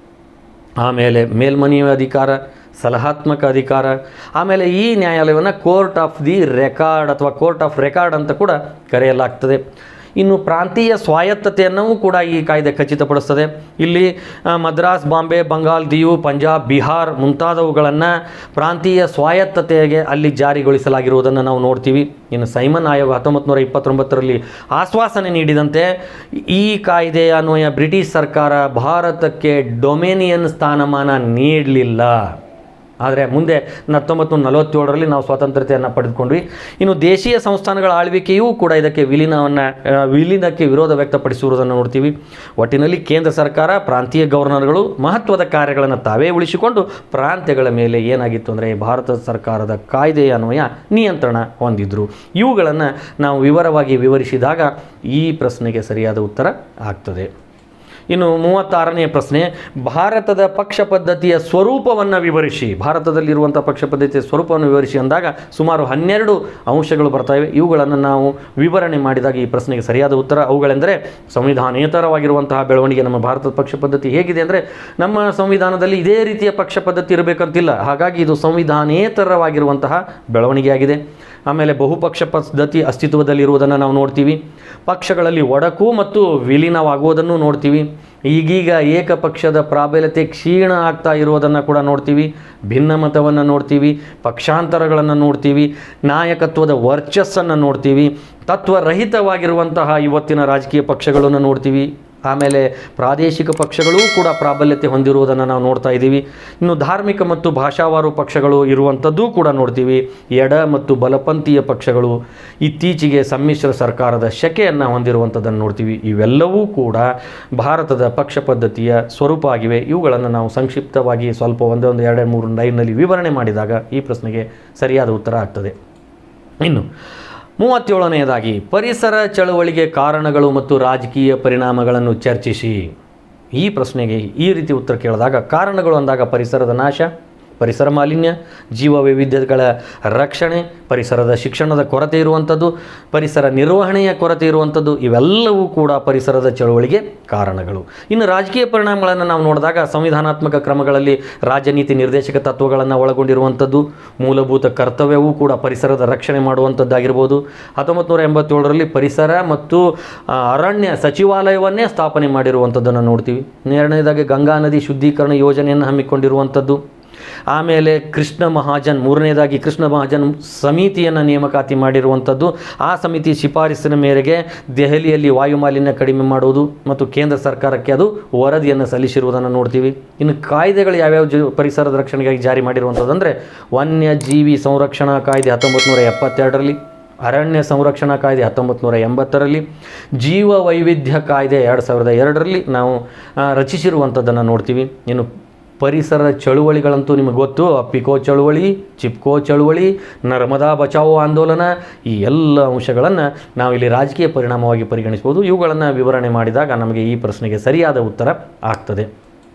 S1: ಆಮೇಲೆ ಮೇಲ್ಮನವಿ ಅಧಿಕಾರ ಸಲಹಾತ್ಮಕ ಅಧಿಕಾರ ಆಮೇಲೆ ಈ ನ್ಯಾಯಾಲಯವನ್ನು ಕೋರ್ಟ್ ಆಫ್ ದಿ ರೆಕಾರ್ಡ್ ಅಥವಾ ಕೋರ್ಟ್ ಆಫ್ ರೆಕಾರ್ಡ್ ಅಂತ ಕೂಡ ಕರೆಯಲಾಗ್ತದೆ ಇನ್ನು ಪ್ರಾಂತೀಯ ಸ್ವಾಯತ್ತತೆಯನ್ನು ಕೂಡ ಈ ಕಾಯ್ದೆ ಖಚಿತಪಡಿಸ್ತದೆ ಇಲ್ಲಿ ಆ, ಮದ್ರಾಸ್ ಬಾಂಬೆ ಬಂಗಾಲ್ ದಿಯು ಪಂಜಾಬ್ ಬಿಹಾರ್ ಮುಂತಾದವುಗಳನ್ನು ಪ್ರಾಂತೀಯ ಸ್ವಾಯತ್ತತೆಗೆ ಅಲ್ಲಿ ಜಾರಿಗೊಳಿಸಲಾಗಿರುವುದನ್ನು ನಾವು ನೋಡ್ತೀವಿ ಇನ್ನು ಸೈಮನ್ ಆಯೋಗ ಹತ್ತೊಂಬತ್ತು ನೂರ ಇಪ್ಪತ್ತೊಂಬತ್ತರಲ್ಲಿ ಆಶ್ವಾಸನೆ ನೀಡಿದಂತೆ ಈ ಕಾಯ್ದೆಯ ಅನ್ವಯ ಬ್ರಿಟಿಷ್ ಸರ್ಕಾರ ಭಾರತಕ್ಕೆ ಡೊಮೇನಿಯನ್ ಸ್ಥಾನಮಾನ ನೀಡಲಿಲ್ಲ ಆದರೆ ಮುಂದೆ ಹತ್ತೊಂಬತ್ತು ನೂರ ನಲವತ್ತೇಳರಲ್ಲಿ ನಾವು ಸ್ವಾತಂತ್ರ್ಯತೆಯನ್ನು ಪಡೆದುಕೊಂಡ್ವಿ ಇನ್ನು ದೇಶೀಯ ಸಂಸ್ಥಾನಗಳ ಆಳ್ವಿಕೆಯೂ ಕೂಡ ಇದಕ್ಕೆ ವಿಲೀನವನ್ನು ಆ, ವಿಲೀನಕ್ಕೆ ವಿರೋಧ ವ್ಯಕ್ತಪಡಿಸಿರುವುದನ್ನು ನೋಡ್ತೀವಿ ಒಟ್ಟಿನಲ್ಲಿ ಕೇಂದ್ರ ಸರ್ಕಾರ ಪ್ರಾಂತೀಯ ಗವರ್ನರ್ಗಳು ಮಹತ್ವದ ಕಾರ್ಯಗಳನ್ನು ತಾವೇ ಉಳಿಸಿಕೊಂಡು ಪ್ರಾಂತ್ಯಗಳ ಮೇಲೆ ಏನಾಗಿತ್ತು ಅಂದರೆ ಭಾರತ ಸರ್ಕಾರದ ಕಾಯ್ದೆಯ ಅನ್ವಯ ನಿಯಂತ್ರಣ ಹೊಂದಿದ್ರು ಇವುಗಳನ್ನು ನಾವು ವಿವರವಾಗಿ ವಿವರಿಸಿದಾಗ ಈ ಪ್ರಶ್ನೆಗೆ ಸರಿಯಾದ ಉತ್ತರ ಆಗ್ತದೆ ಇನ್ನು ಮೂವತ್ತಾರನೇ ಪ್ರಶ್ನೆ ಭಾರತದ ಪಕ್ಷ ಪದ್ಧತಿಯ ಸ್ವರೂಪವನ್ನು ವಿವರಿಸಿ ಭಾರತದಲ್ಲಿರುವಂಥ ಪಕ್ಷ ಪದ್ಧತಿಯ ಸ್ವರೂಪವನ್ನು ವಿವರಿಸಿ ಅಂದಾಗ ಸುಮಾರು ಹನ್ನೆರಡು ಅಂಶಗಳು ಬರ್ತವೆ ಇವುಗಳನ್ನು ನಾವು ವಿವರಣೆ ಮಾಡಿದಾಗ ಈ ಪ್ರಶ್ನೆಗೆ ಸರಿಯಾದ ಉತ್ತರ ಅವುಗಳೆಂದರೆ ಸಂವಿಧಾನೇತರವಾಗಿರುವಂತಹ ಬೆಳವಣಿಗೆ ನಮ್ಮ ಭಾರತದ ಪಕ್ಷ ಪದ್ಧತಿ ಹೇಗಿದೆ ಅಂದರೆ ನಮ್ಮ ಸಂವಿಧಾನದಲ್ಲಿ ಇದೇ ರೀತಿಯ ಪಕ್ಷ ಪದ್ಧತಿ ಇರಬೇಕಂತಿಲ್ಲ ಹಾಗಾಗಿ ಇದು ಸಂವಿಧಾನೇತರವಾಗಿರುವಂತಹ ಬೆಳವಣಿಗೆಯಾಗಿದೆ ಆಮೇಲೆ ಬಹುಪಕ್ಷ ಪದ್ಧತಿ ಅಸ್ತಿತ್ವದಲ್ಲಿರುವುದನ್ನು ನಾವು ನೋಡ್ತೀವಿ ಪಕ್ಷಗಳಲ್ಲಿ ಒಡಕು ಮತ್ತು ವಿಲೀನವಾಗುವುದನ್ನು ನೋಡ್ತೀವಿ ಈಗೀಗ ಏಕಪಕ್ಷದ ಪ್ರಾಬಲ್ಯತೆ ಕ್ಷೀಣ ಆಗ್ತಾ ಇರುವುದನ್ನು ಕೂಡ ನೋಡ್ತೀವಿ ಭಿನ್ನಮತವನ್ನು ನೋಡ್ತೀವಿ ಪಕ್ಷಾಂತರಗಳನ್ನು ನೋಡ್ತೀವಿ ನಾಯಕತ್ವದ ವರ್ಚಸ್ಸನ್ನು ನೋಡ್ತೀವಿ ತತ್ವರಹಿತವಾಗಿರುವಂತಹ ಇವತ್ತಿನ ರಾಜಕೀಯ ಪಕ್ಷಗಳನ್ನು ನೋಡ್ತೀವಿ ಆಮೇಲೆ ಪ್ರಾದೇಶಿಕ ಪಕ್ಷಗಳೂ ಕೂಡ ಪ್ರಾಬಲ್ಯತೆ ಹೊಂದಿರುವುದನ್ನು ನಾವು ನೋಡ್ತಾ ಇದ್ದೀವಿ ಇನ್ನು ಧಾರ್ಮಿಕ ಮತ್ತು ಭಾಷಾವಾರು ಪಕ್ಷಗಳು ಇರುವಂಥದ್ದೂ ಕೂಡ ನೋಡ್ತೀವಿ ಎಡ ಮತ್ತು ಬಲಪಂಥೀಯ ಪಕ್ಷಗಳು ಇತ್ತೀಚೆಗೆ ಸಮ್ಮಿಶ್ರ ಸರ್ಕಾರದ ಶಕೆಯನ್ನು ಹೊಂದಿರುವಂಥದ್ದನ್ನು ನೋಡ್ತೀವಿ ಇವೆಲ್ಲವೂ ಕೂಡ ಭಾರತದ ಪಕ್ಷ ಪದ್ಧತಿಯ ಸ್ವರೂಪ ಆಗಿವೆ ಇವುಗಳನ್ನು ನಾವು ಸಂಕ್ಷಿಪ್ತವಾಗಿ ಸ್ವಲ್ಪ ಒಂದೇ ಒಂದು ಎರಡು ಮೂರು ಲೈನ್ನಲ್ಲಿ ವಿವರಣೆ ಮಾಡಿದಾಗ ಈ ಪ್ರಶ್ನೆಗೆ ಸರಿಯಾದ ಉತ್ತರ ಆಗ್ತದೆ ಇನ್ನು ಮೂವತ್ತೇಳನೆಯದಾಗಿ ಪರಿಸರ ಚಳವಳಿಗೆ ಕಾರಣಗಳು ಮತ್ತು ರಾಜಕೀಯ ಪರಿಣಾಮಗಳನ್ನು ಚರ್ಚಿಸಿ ಈ ಪ್ರಶ್ನೆಗೆ ಈ ರೀತಿ ಉತ್ತರ ಕೇಳಿದಾಗ ಕಾರಣಗಳು ಅಂದಾಗ ಪರಿಸರದ ನಾಶ ಪರಿಸರ ಮಾಲಿನ್ಯ ಜೀವ ವೈವಿಧ್ಯಗಳ ರಕ್ಷಣೆ ಪರಿಸರದ ಶಿಕ್ಷಣದ ಕೊರತೆ ಇರುವಂಥದ್ದು ಪರಿಸರ ನಿರ್ವಹಣೆಯ ಕೊರತೆ ಇರುವಂಥದ್ದು ಇವೆಲ್ಲವೂ ಕೂಡ ಪರಿಸರದ ಚಳುವಳಿಗೆ ಕಾರಣಗಳು ಇನ್ನು ರಾಜಕೀಯ ಪರಿಣಾಮಗಳನ್ನು ನಾವು ನೋಡಿದಾಗ ಸಂವಿಧಾನಾತ್ಮಕ ಕ್ರಮಗಳಲ್ಲಿ ರಾಜನೀತಿ ನಿರ್ದೇಶಕ ತತ್ವಗಳನ್ನು ಒಳಗೊಂಡಿರುವಂಥದ್ದು ಮೂಲಭೂತ ಕರ್ತವ್ಯವೂ ಕೂಡ ಪರಿಸರದ ರಕ್ಷಣೆ ಮಾಡುವಂಥದ್ದಾಗಿರ್ಬೋದು ಹತ್ತೊಂಬತ್ತು ನೂರ ಎಂಬತ್ತೇಳರಲ್ಲಿ ಪರಿಸರ ಮತ್ತು ಆ, ಅರಣ್ಯ ಸಚಿವಾಲಯವನ್ನೇ ಸ್ಥಾಪನೆ ಮಾಡಿರುವಂಥದ್ದನ್ನು ನೋಡ್ತೀವಿ ಎರಡನೇದಾಗಿ ಗಂಗಾ ನದಿ ಶುದ್ಧೀಕರಣ ಯೋಜನೆಯನ್ನು ಹಮ್ಮಿಕೊಂಡಿರುವಂಥದ್ದು ಆಮೇಲೆ ಕೃಷ್ಣ ಮಹಾಜನ್ ಮೂರನೇದಾಗಿ ಕೃಷ್ಣ ಮಹಾಜನ್ ಸಮಿತಿಯನ್ನು ನೇಮಕಾತಿ ಮಾಡಿರುವಂಥದ್ದು ಆ ಸಮಿತಿ ಶಿಫಾರಸಿನ ಮೇರೆಗೆ ದೆಹಲಿಯಲ್ಲಿ ವಾಯುಮಾಲಿನ್ಯ ಕಡಿಮೆ ಮಾಡುವುದು ಮತ್ತು ಕೇಂದ್ರ ಸರ್ಕಾರಕ್ಕೆ ಅದು ವರದಿಯನ್ನು ಸಲ್ಲಿಸಿರುವುದನ್ನು ನೋಡ್ತೀವಿ ಇನ್ನು ಕಾಯ್ದೆಗಳು ಯಾವ್ಯಾವ ಜ ಪರಿಸರದ ರಕ್ಷಣೆಗಾಗಿ ಜಾರಿ ಮಾಡಿರುವಂಥದ್ದು ಅಂದರೆ ವನ್ಯಜೀವಿ ಸಂರಕ್ಷಣಾ ಕಾಯ್ದೆ ಹತ್ತೊಂಬತ್ತು ನೂರ ಎಪ್ಪತ್ತೆರಡರಲ್ಲಿ ಅರಣ್ಯ ಸಂರಕ್ಷಣಾ ಕಾಯ್ದೆ ಹತ್ತೊಂಬತ್ತು ನೂರ ಎಂಬತ್ತರಲ್ಲಿ ಜೀವ ವೈವಿಧ್ಯ ಕಾಯ್ದೆ ಎರಡು ಸಾವಿರದ ಎರಡರಲ್ಲಿ ನಾವು ಆ, ರಚಿಸಿರುವಂಥದ್ದನ್ನು ನೋಡ್ತೀವಿ ಇನ್ನು ಪರಿಸರ ಚಳುವಳಿಗಳಂತೂ ನಿಮಗೆ ಗೊತ್ತು ಅಪ್ಪಿಕೋ ಚಳುವಳಿ ಚಿಪ್ಕೋ ಚಳುವಳಿ ನರ್ಮದಾ ಬಚಾವೋ ಆಂದೋಲನ ಈ ಎಲ್ಲ ಅಂಶಗಳನ್ನು ನಾವಿಲ್ಲಿ ರಾಜಕೀಯ ಪರಿಣಾಮವಾಗಿ ಪರಿಗಣಿಸ್ಬೋದು ಇವುಗಳನ್ನು ವಿವರಣೆ ಮಾಡಿದಾಗ ನಮಗೆ ಈ ಪ್ರಶ್ನೆಗೆ ಸರಿಯಾದ ಉತ್ತರ ಆಗ್ತದೆ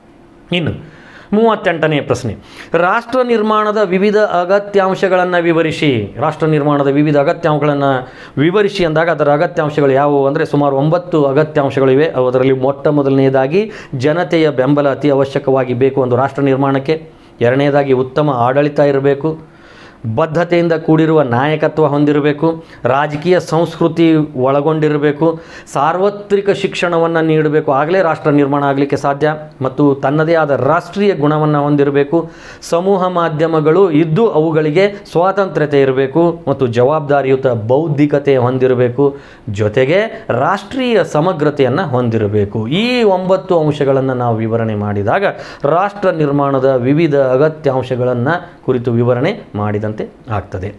S1: ಇನ್ನು ಮೂವತ್ತೆಂಟನೇ ಪ್ರಶ್ನೆ ರಾಷ್ಟ್ರ ನಿರ್ಮಾಣದ ವಿವಿಧ ಅಗತ್ಯಾಂಶಗಳನ್ನು ವಿವರಿಸಿ ರಾಷ್ಟ್ರ ನಿರ್ಮಾಣದ ವಿವಿಧ ಅಗತ್ಯಾಂಶಗಳನ್ನು ವಿವರಿಸಿ ಅಂದಾಗ ಅದರ ಅಗತ್ಯಾಂಶಗಳು ಯಾವುವು ಅಂದರೆ ಸುಮಾರು ಒಂಬತ್ತು ಅಗತ್ಯಾಂಶಗಳಿವೆ ಅದರಲ್ಲಿ ಮೊಟ್ಟ ಮೊದಲನೆಯದಾಗಿ ಜನತೆಯ ಬೆಂಬಲ ಅತಿ ಅವಶ್ಯಕವಾಗಿ ಬೇಕು ಒಂದು ರಾಷ್ಟ್ರ ನಿರ್ಮಾಣಕ್ಕೆ ಎರಡನೇದಾಗಿ ಉತ್ತಮ ಆಡಳಿತ ಇರಬೇಕು ಬದ್ಧತೆಯಿಂದ ಕೂಡಿರುವ ನಾಯಕತ್ವ ಹೊಂದಿರಬೇಕು ರಾಜಕೀಯ ಸಂಸ್ಕೃತಿ ಒಳಗೊಂಡಿರಬೇಕು ಸಾರ್ವತ್ರಿಕ ಶಿಕ್ಷಣವನ್ನು ನೀಡಬೇಕು ಆಗಲೇ ರಾಷ್ಟ್ರ ನಿರ್ಮಾಣ ಆಗಲಿಕ್ಕೆ ಸಾಧ್ಯ ಮತ್ತು ತನ್ನದೇ ಆದ ರಾಷ್ಟ್ರೀಯ ಗುಣವನ್ನು ಹೊಂದಿರಬೇಕು ಸಮೂಹ ಮಾಧ್ಯಮಗಳು ಇದ್ದು ಅವುಗಳಿಗೆ ಸ್ವಾತಂತ್ರ್ಯತೆ ಇರಬೇಕು ಮತ್ತು ಜವಾಬ್ದಾರಿಯುತ ಬೌದ್ಧಿಕತೆ ಹೊಂದಿರಬೇಕು ಜೊತೆಗೆ ರಾಷ್ಟ್ರೀಯ ಸಮಗ್ರತೆಯನ್ನು ಹೊಂದಿರಬೇಕು ಈ ಒಂಬತ್ತು ಅಂಶಗಳನ್ನು ನಾವು ವಿವರಣೆ ಮಾಡಿದಾಗ ರಾಷ್ಟ್ರ ನಿರ್ಮಾಣದ ವಿವಿಧ ಅಗತ್ಯಾಂಶಗಳನ್ನು ಕುರಿತು ವಿವರಣೆ ಮಾಡಿದಂತೆ ಆಗ್ತದೆ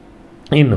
S1: ಇನ್ನು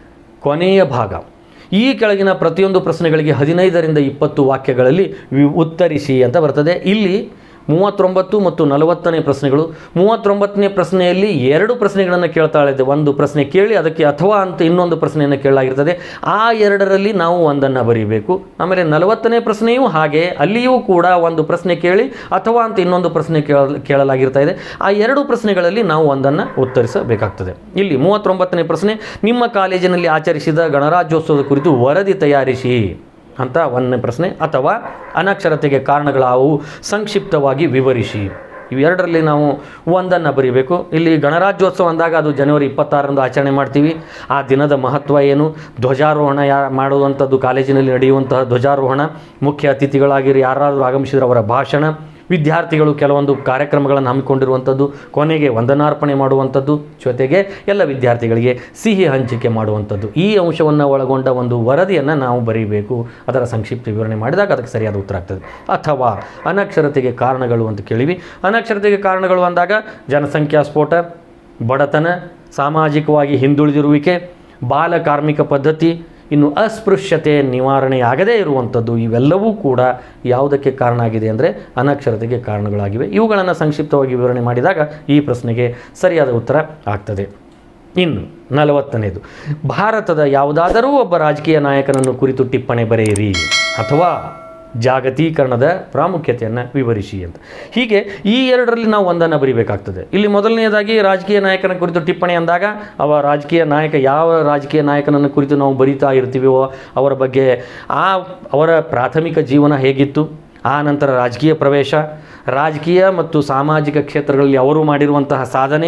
S1: ಕೊನೆಯ ಭಾಗ ಈ ಕೆಳಗಿನ ಪ್ರತಿಯೊಂದು ಪ್ರಶ್ನೆಗಳಿಗೆ ಹದಿನೈದರಿಂದ ಇಪ್ಪತ್ತು ವಾಕ್ಯಗಳಲ್ಲಿ ವಿ- ಉತ್ತರಿಸಿ ಅಂತ ಬರ್ತದೆ ಇಲ್ಲಿ ಮೂವತ್ತೊಂಬತ್ತು ಮತ್ತು ನಲವತ್ತನೇ ಪ್ರಶ್ನೆಗಳು ಮೂವತ್ತೊಂಬತ್ತನೇ ಪ್ರಶ್ನೆಯಲ್ಲಿ ಎರಡು ಪ್ರಶ್ನೆಗಳನ್ನು ಕೇಳ್ತಾಳಿದೆ ಒಂದು ಪ್ರಶ್ನೆ ಕೇಳಿ ಅದಕ್ಕೆ ಅಥವಾ ಅಂತ ಇನ್ನೊಂದು ಪ್ರಶ್ನೆಯನ್ನು ಕೇಳಲಾಗಿರ್ತದೆ ಆ ಎರಡರಲ್ಲಿ ನಾವು ಒಂದನ್ನು ಬರೀಬೇಕು ಆಮೇಲೆ ನಲವತ್ತನೇ ಪ್ರಶ್ನೆಯೂ ಹಾಗೆ ಅಲ್ಲಿಯೂ ಕೂಡ ಒಂದು ಪ್ರಶ್ನೆ ಕೇಳಿ ಅಥವಾ ಅಂತ ಇನ್ನೊಂದು ಪ್ರಶ್ನೆ ಕೇಳ ಕೇಳಲಾಗಿರ್ತಾ ಇದೆ ಆ ಎರಡು ಪ್ರಶ್ನೆಗಳಲ್ಲಿ ನಾವು ಒಂದನ್ನು ಉತ್ತರಿಸಬೇಕಾಗ್ತದೆ ಇಲ್ಲಿ ಮೂವತ್ತೊಂಬತ್ತನೇ ಪ್ರಶ್ನೆ ನಿಮ್ಮ ಕಾಲೇಜಿನಲ್ಲಿ ಆಚರಿಸಿದ ಗಣರಾಜ್ಯೋತ್ಸವದ ಕುರಿತು ವರದಿ ತಯಾರಿಸಿ ಅಂತ ಒಂದನೇ ಪ್ರಶ್ನೆ ಅಥವಾ ಅನಕ್ಷರತೆಗೆ ಕಾರಣಗಳಾವುವು ಸಂಕ್ಷಿಪ್ತವಾಗಿ ವಿವರಿಸಿ ಇವೆರಡರಲ್ಲಿ ನಾವು ಒಂದನ್ನು ಬರೀಬೇಕು ಇಲ್ಲಿ ಗಣರಾಜ್ಯೋತ್ಸವ ಅಂದಾಗ ಅದು ಜನವರಿ ಇಪ್ಪತ್ತಾರರಂದು ಆಚರಣೆ ಮಾಡ್ತೀವಿ ಆ ದಿನದ ಮಹತ್ವ ಏನು ಧ್ವಜಾರೋಹಣ ಯಾ ಮಾಡುವಂಥದ್ದು ಕಾಲೇಜಿನಲ್ಲಿ ನಡೆಯುವಂತಹ ಧ್ವಜಾರೋಹಣ ಮುಖ್ಯ ಅತಿಥಿಗಳಾಗಿರಿ ಯಾರಾದರೂ ಆಗಮಿಸಿದರೆ ಅವರ ಭಾಷಣ ವಿದ್ಯಾರ್ಥಿಗಳು ಕೆಲವೊಂದು ಕಾರ್ಯಕ್ರಮಗಳನ್ನು ಹಮ್ಮಿಕೊಂಡಿರುವಂಥದ್ದು ಕೊನೆಗೆ ವಂದನಾರ್ಪಣೆ ಮಾಡುವಂಥದ್ದು ಜೊತೆಗೆ ಎಲ್ಲ ವಿದ್ಯಾರ್ಥಿಗಳಿಗೆ ಸಿಹಿ ಹಂಚಿಕೆ ಮಾಡುವಂಥದ್ದು ಈ ಅಂಶವನ್ನು ಒಳಗೊಂಡ ಒಂದು ವರದಿಯನ್ನು ನಾವು ಬರೀಬೇಕು ಅದರ ಸಂಕ್ಷಿಪ್ತ ವಿವರಣೆ ಮಾಡಿದಾಗ ಅದಕ್ಕೆ ಸರಿಯಾದ ಉತ್ತರ ಆಗ್ತದೆ ಅಥವಾ ಅನಕ್ಷರತೆಗೆ ಕಾರಣಗಳು ಅಂತ ಕೇಳಿವಿ ಅನಕ್ಷರತೆಗೆ ಕಾರಣಗಳು ಅಂದಾಗ ಜನಸಂಖ್ಯಾ ಸ್ಫೋಟ ಬಡತನ ಸಾಮಾಜಿಕವಾಗಿ ಹಿಂದುಳಿದಿರುವಿಕೆ ಬಾಲ ಕಾರ್ಮಿಕ ಪದ್ಧತಿ ಇನ್ನು ಅಸ್ಪೃಶ್ಯತೆ ನಿವಾರಣೆಯಾಗದೇ ಇರುವಂಥದ್ದು ಇವೆಲ್ಲವೂ ಕೂಡ ಯಾವುದಕ್ಕೆ ಕಾರಣ ಆಗಿದೆ ಅಂದರೆ ಅನಕ್ಷರತೆಗೆ ಕಾರಣಗಳಾಗಿವೆ ಇವುಗಳನ್ನು ಸಂಕ್ಷಿಪ್ತವಾಗಿ ವಿವರಣೆ ಮಾಡಿದಾಗ ಈ ಪ್ರಶ್ನೆಗೆ ಸರಿಯಾದ ಉತ್ತರ ಆಗ್ತದೆ ಇನ್ನು ನಲವತ್ತನೇದು ಭಾರತದ ಯಾವುದಾದರೂ ಒಬ್ಬ ರಾಜಕೀಯ ನಾಯಕನನ್ನು ಕುರಿತು ಟಿಪ್ಪಣಿ ಬರೆಯಿರಿ ಅಥವಾ ಜಾಗತೀಕರಣದ ಪ್ರಾಮುಖ್ಯತೆಯನ್ನು ವಿವರಿಸಿ ಅಂತ ಹೀಗೆ ಈ ಎರಡರಲ್ಲಿ ನಾವು ಒಂದನ್ನು ಬರಿಬೇಕಾಗ್ತದೆ ಇಲ್ಲಿ ಮೊದಲನೆಯದಾಗಿ ರಾಜಕೀಯ ನಾಯಕನ ಕುರಿತು ಟಿಪ್ಪಣಿ ಅಂದಾಗ ಅವ ರಾಜಕೀಯ ನಾಯಕ ಯಾವ ರಾಜಕೀಯ ನಾಯಕನನ್ನು ಕುರಿತು ನಾವು ಬರಿತಾ ಇರ್ತೀವೋ ಅವರ ಬಗ್ಗೆ ಆ ಅವರ ಪ್ರಾಥಮಿಕ ಜೀವನ ಹೇಗಿತ್ತು ಆ ನಂತರ ರಾಜಕೀಯ ಪ್ರವೇಶ ರಾಜಕೀಯ ಮತ್ತು ಸಾಮಾಜಿಕ ಕ್ಷೇತ್ರಗಳಲ್ಲಿ ಅವರು ಮಾಡಿರುವಂತಹ ಸಾಧನೆ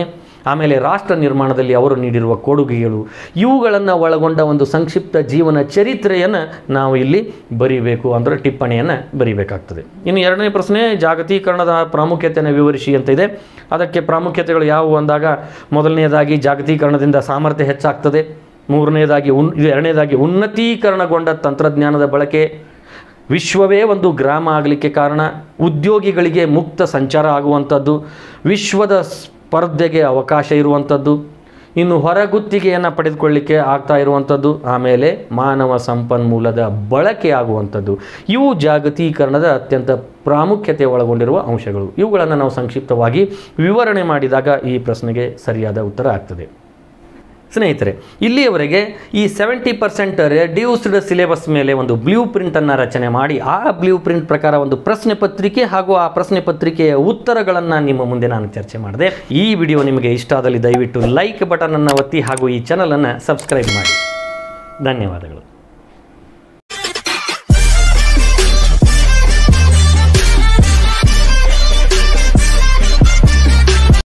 S1: ಆಮೇಲೆ ರಾಷ್ಟ್ರ ನಿರ್ಮಾಣದಲ್ಲಿ ಅವರು ನೀಡಿರುವ ಕೊಡುಗೆಗಳು ಇವುಗಳನ್ನು ಒಳಗೊಂಡ ಒಂದು ಸಂಕ್ಷಿಪ್ತ ಜೀವನ ಚರಿತ್ರೆಯನ್ನು ನಾವು ಇಲ್ಲಿ ಬರೀಬೇಕು ಅಂದರೆ ಟಿಪ್ಪಣಿಯನ್ನು ಬರೀಬೇಕಾಗ್ತದೆ ಇನ್ನು ಎರಡನೇ ಪ್ರಶ್ನೆ ಜಾಗತೀಕರಣದ ಪ್ರಾಮುಖ್ಯತೆಯನ್ನು ವಿವರಿಸಿ ಅಂತ ಇದೆ ಅದಕ್ಕೆ ಪ್ರಾಮುಖ್ಯತೆಗಳು ಯಾವುವು ಅಂದಾಗ ಮೊದಲನೆಯದಾಗಿ ಜಾಗತೀಕರಣದಿಂದ ಸಾಮರ್ಥ್ಯ ಹೆಚ್ಚಾಗ್ತದೆ ಮೂರನೇದಾಗಿ ಉನ್ ಇದು ಎರಡನೇದಾಗಿ ಉನ್ನತೀಕರಣಗೊಂಡ ತಂತ್ರಜ್ಞಾನದ ಬಳಕೆ ವಿಶ್ವವೇ ಒಂದು ಗ್ರಾಮ ಆಗಲಿಕ್ಕೆ ಕಾರಣ ಉದ್ಯೋಗಿಗಳಿಗೆ ಮುಕ್ತ ಸಂಚಾರ ಆಗುವಂಥದ್ದು ವಿಶ್ವದ ಸ್ಪರ್ಧೆಗೆ ಅವಕಾಶ ಇರುವಂಥದ್ದು ಇನ್ನು ಹೊರಗುತ್ತಿಗೆಯನ್ನು ಪಡೆದುಕೊಳ್ಳಿಕ್ಕೆ ಆಗ್ತಾ ಇರುವಂಥದ್ದು ಆಮೇಲೆ ಮಾನವ ಸಂಪನ್ಮೂಲದ ಬಳಕೆ ಆಗುವಂಥದ್ದು ಇವು ಜಾಗತೀಕರಣದ ಅತ್ಯಂತ ಪ್ರಾಮುಖ್ಯತೆ ಒಳಗೊಂಡಿರುವ ಅಂಶಗಳು ಇವುಗಳನ್ನು ನಾವು ಸಂಕ್ಷಿಪ್ತವಾಗಿ ವಿವರಣೆ ಮಾಡಿದಾಗ ಈ ಪ್ರಶ್ನೆಗೆ ಸರಿಯಾದ ಉತ್ತರ ಆಗ್ತದೆ ಸ್ನೇಹಿತರೆ ಇಲ್ಲಿಯವರೆಗೆ ಈ ಸೆವೆಂಟಿ ಪರ್ಸೆಂಟ್ ರೆಡ್ಯೂಸ್ಡ್ ಸಿಲೆಬಸ್ ಮೇಲೆ ಒಂದು ಬ್ಲೂ ಪ್ರಿಂಟನ್ನು ರಚನೆ ಮಾಡಿ ಆ ಬ್ಲೂ ಪ್ರಿಂಟ್ ಪ್ರಕಾರ ಒಂದು ಪ್ರಶ್ನೆ ಪತ್ರಿಕೆ ಹಾಗೂ ಆ ಪ್ರಶ್ನೆ ಪತ್ರಿಕೆಯ ಉತ್ತರಗಳನ್ನು ನಿಮ್ಮ ಮುಂದೆ ನಾನು ಚರ್ಚೆ ಮಾಡಿದೆ ಈ ವಿಡಿಯೋ ನಿಮಗೆ ಇಷ್ಟ ಆದಲ್ಲಿ ದಯವಿಟ್ಟು ಲೈಕ್ ಬಟನನ್ನು ಒತ್ತಿ ಹಾಗೂ ಈ ಚಾನಲನ್ನು ಸಬ್ಸ್ಕ್ರೈಬ್ ಮಾಡಿ ಧನ್ಯವಾದಗಳು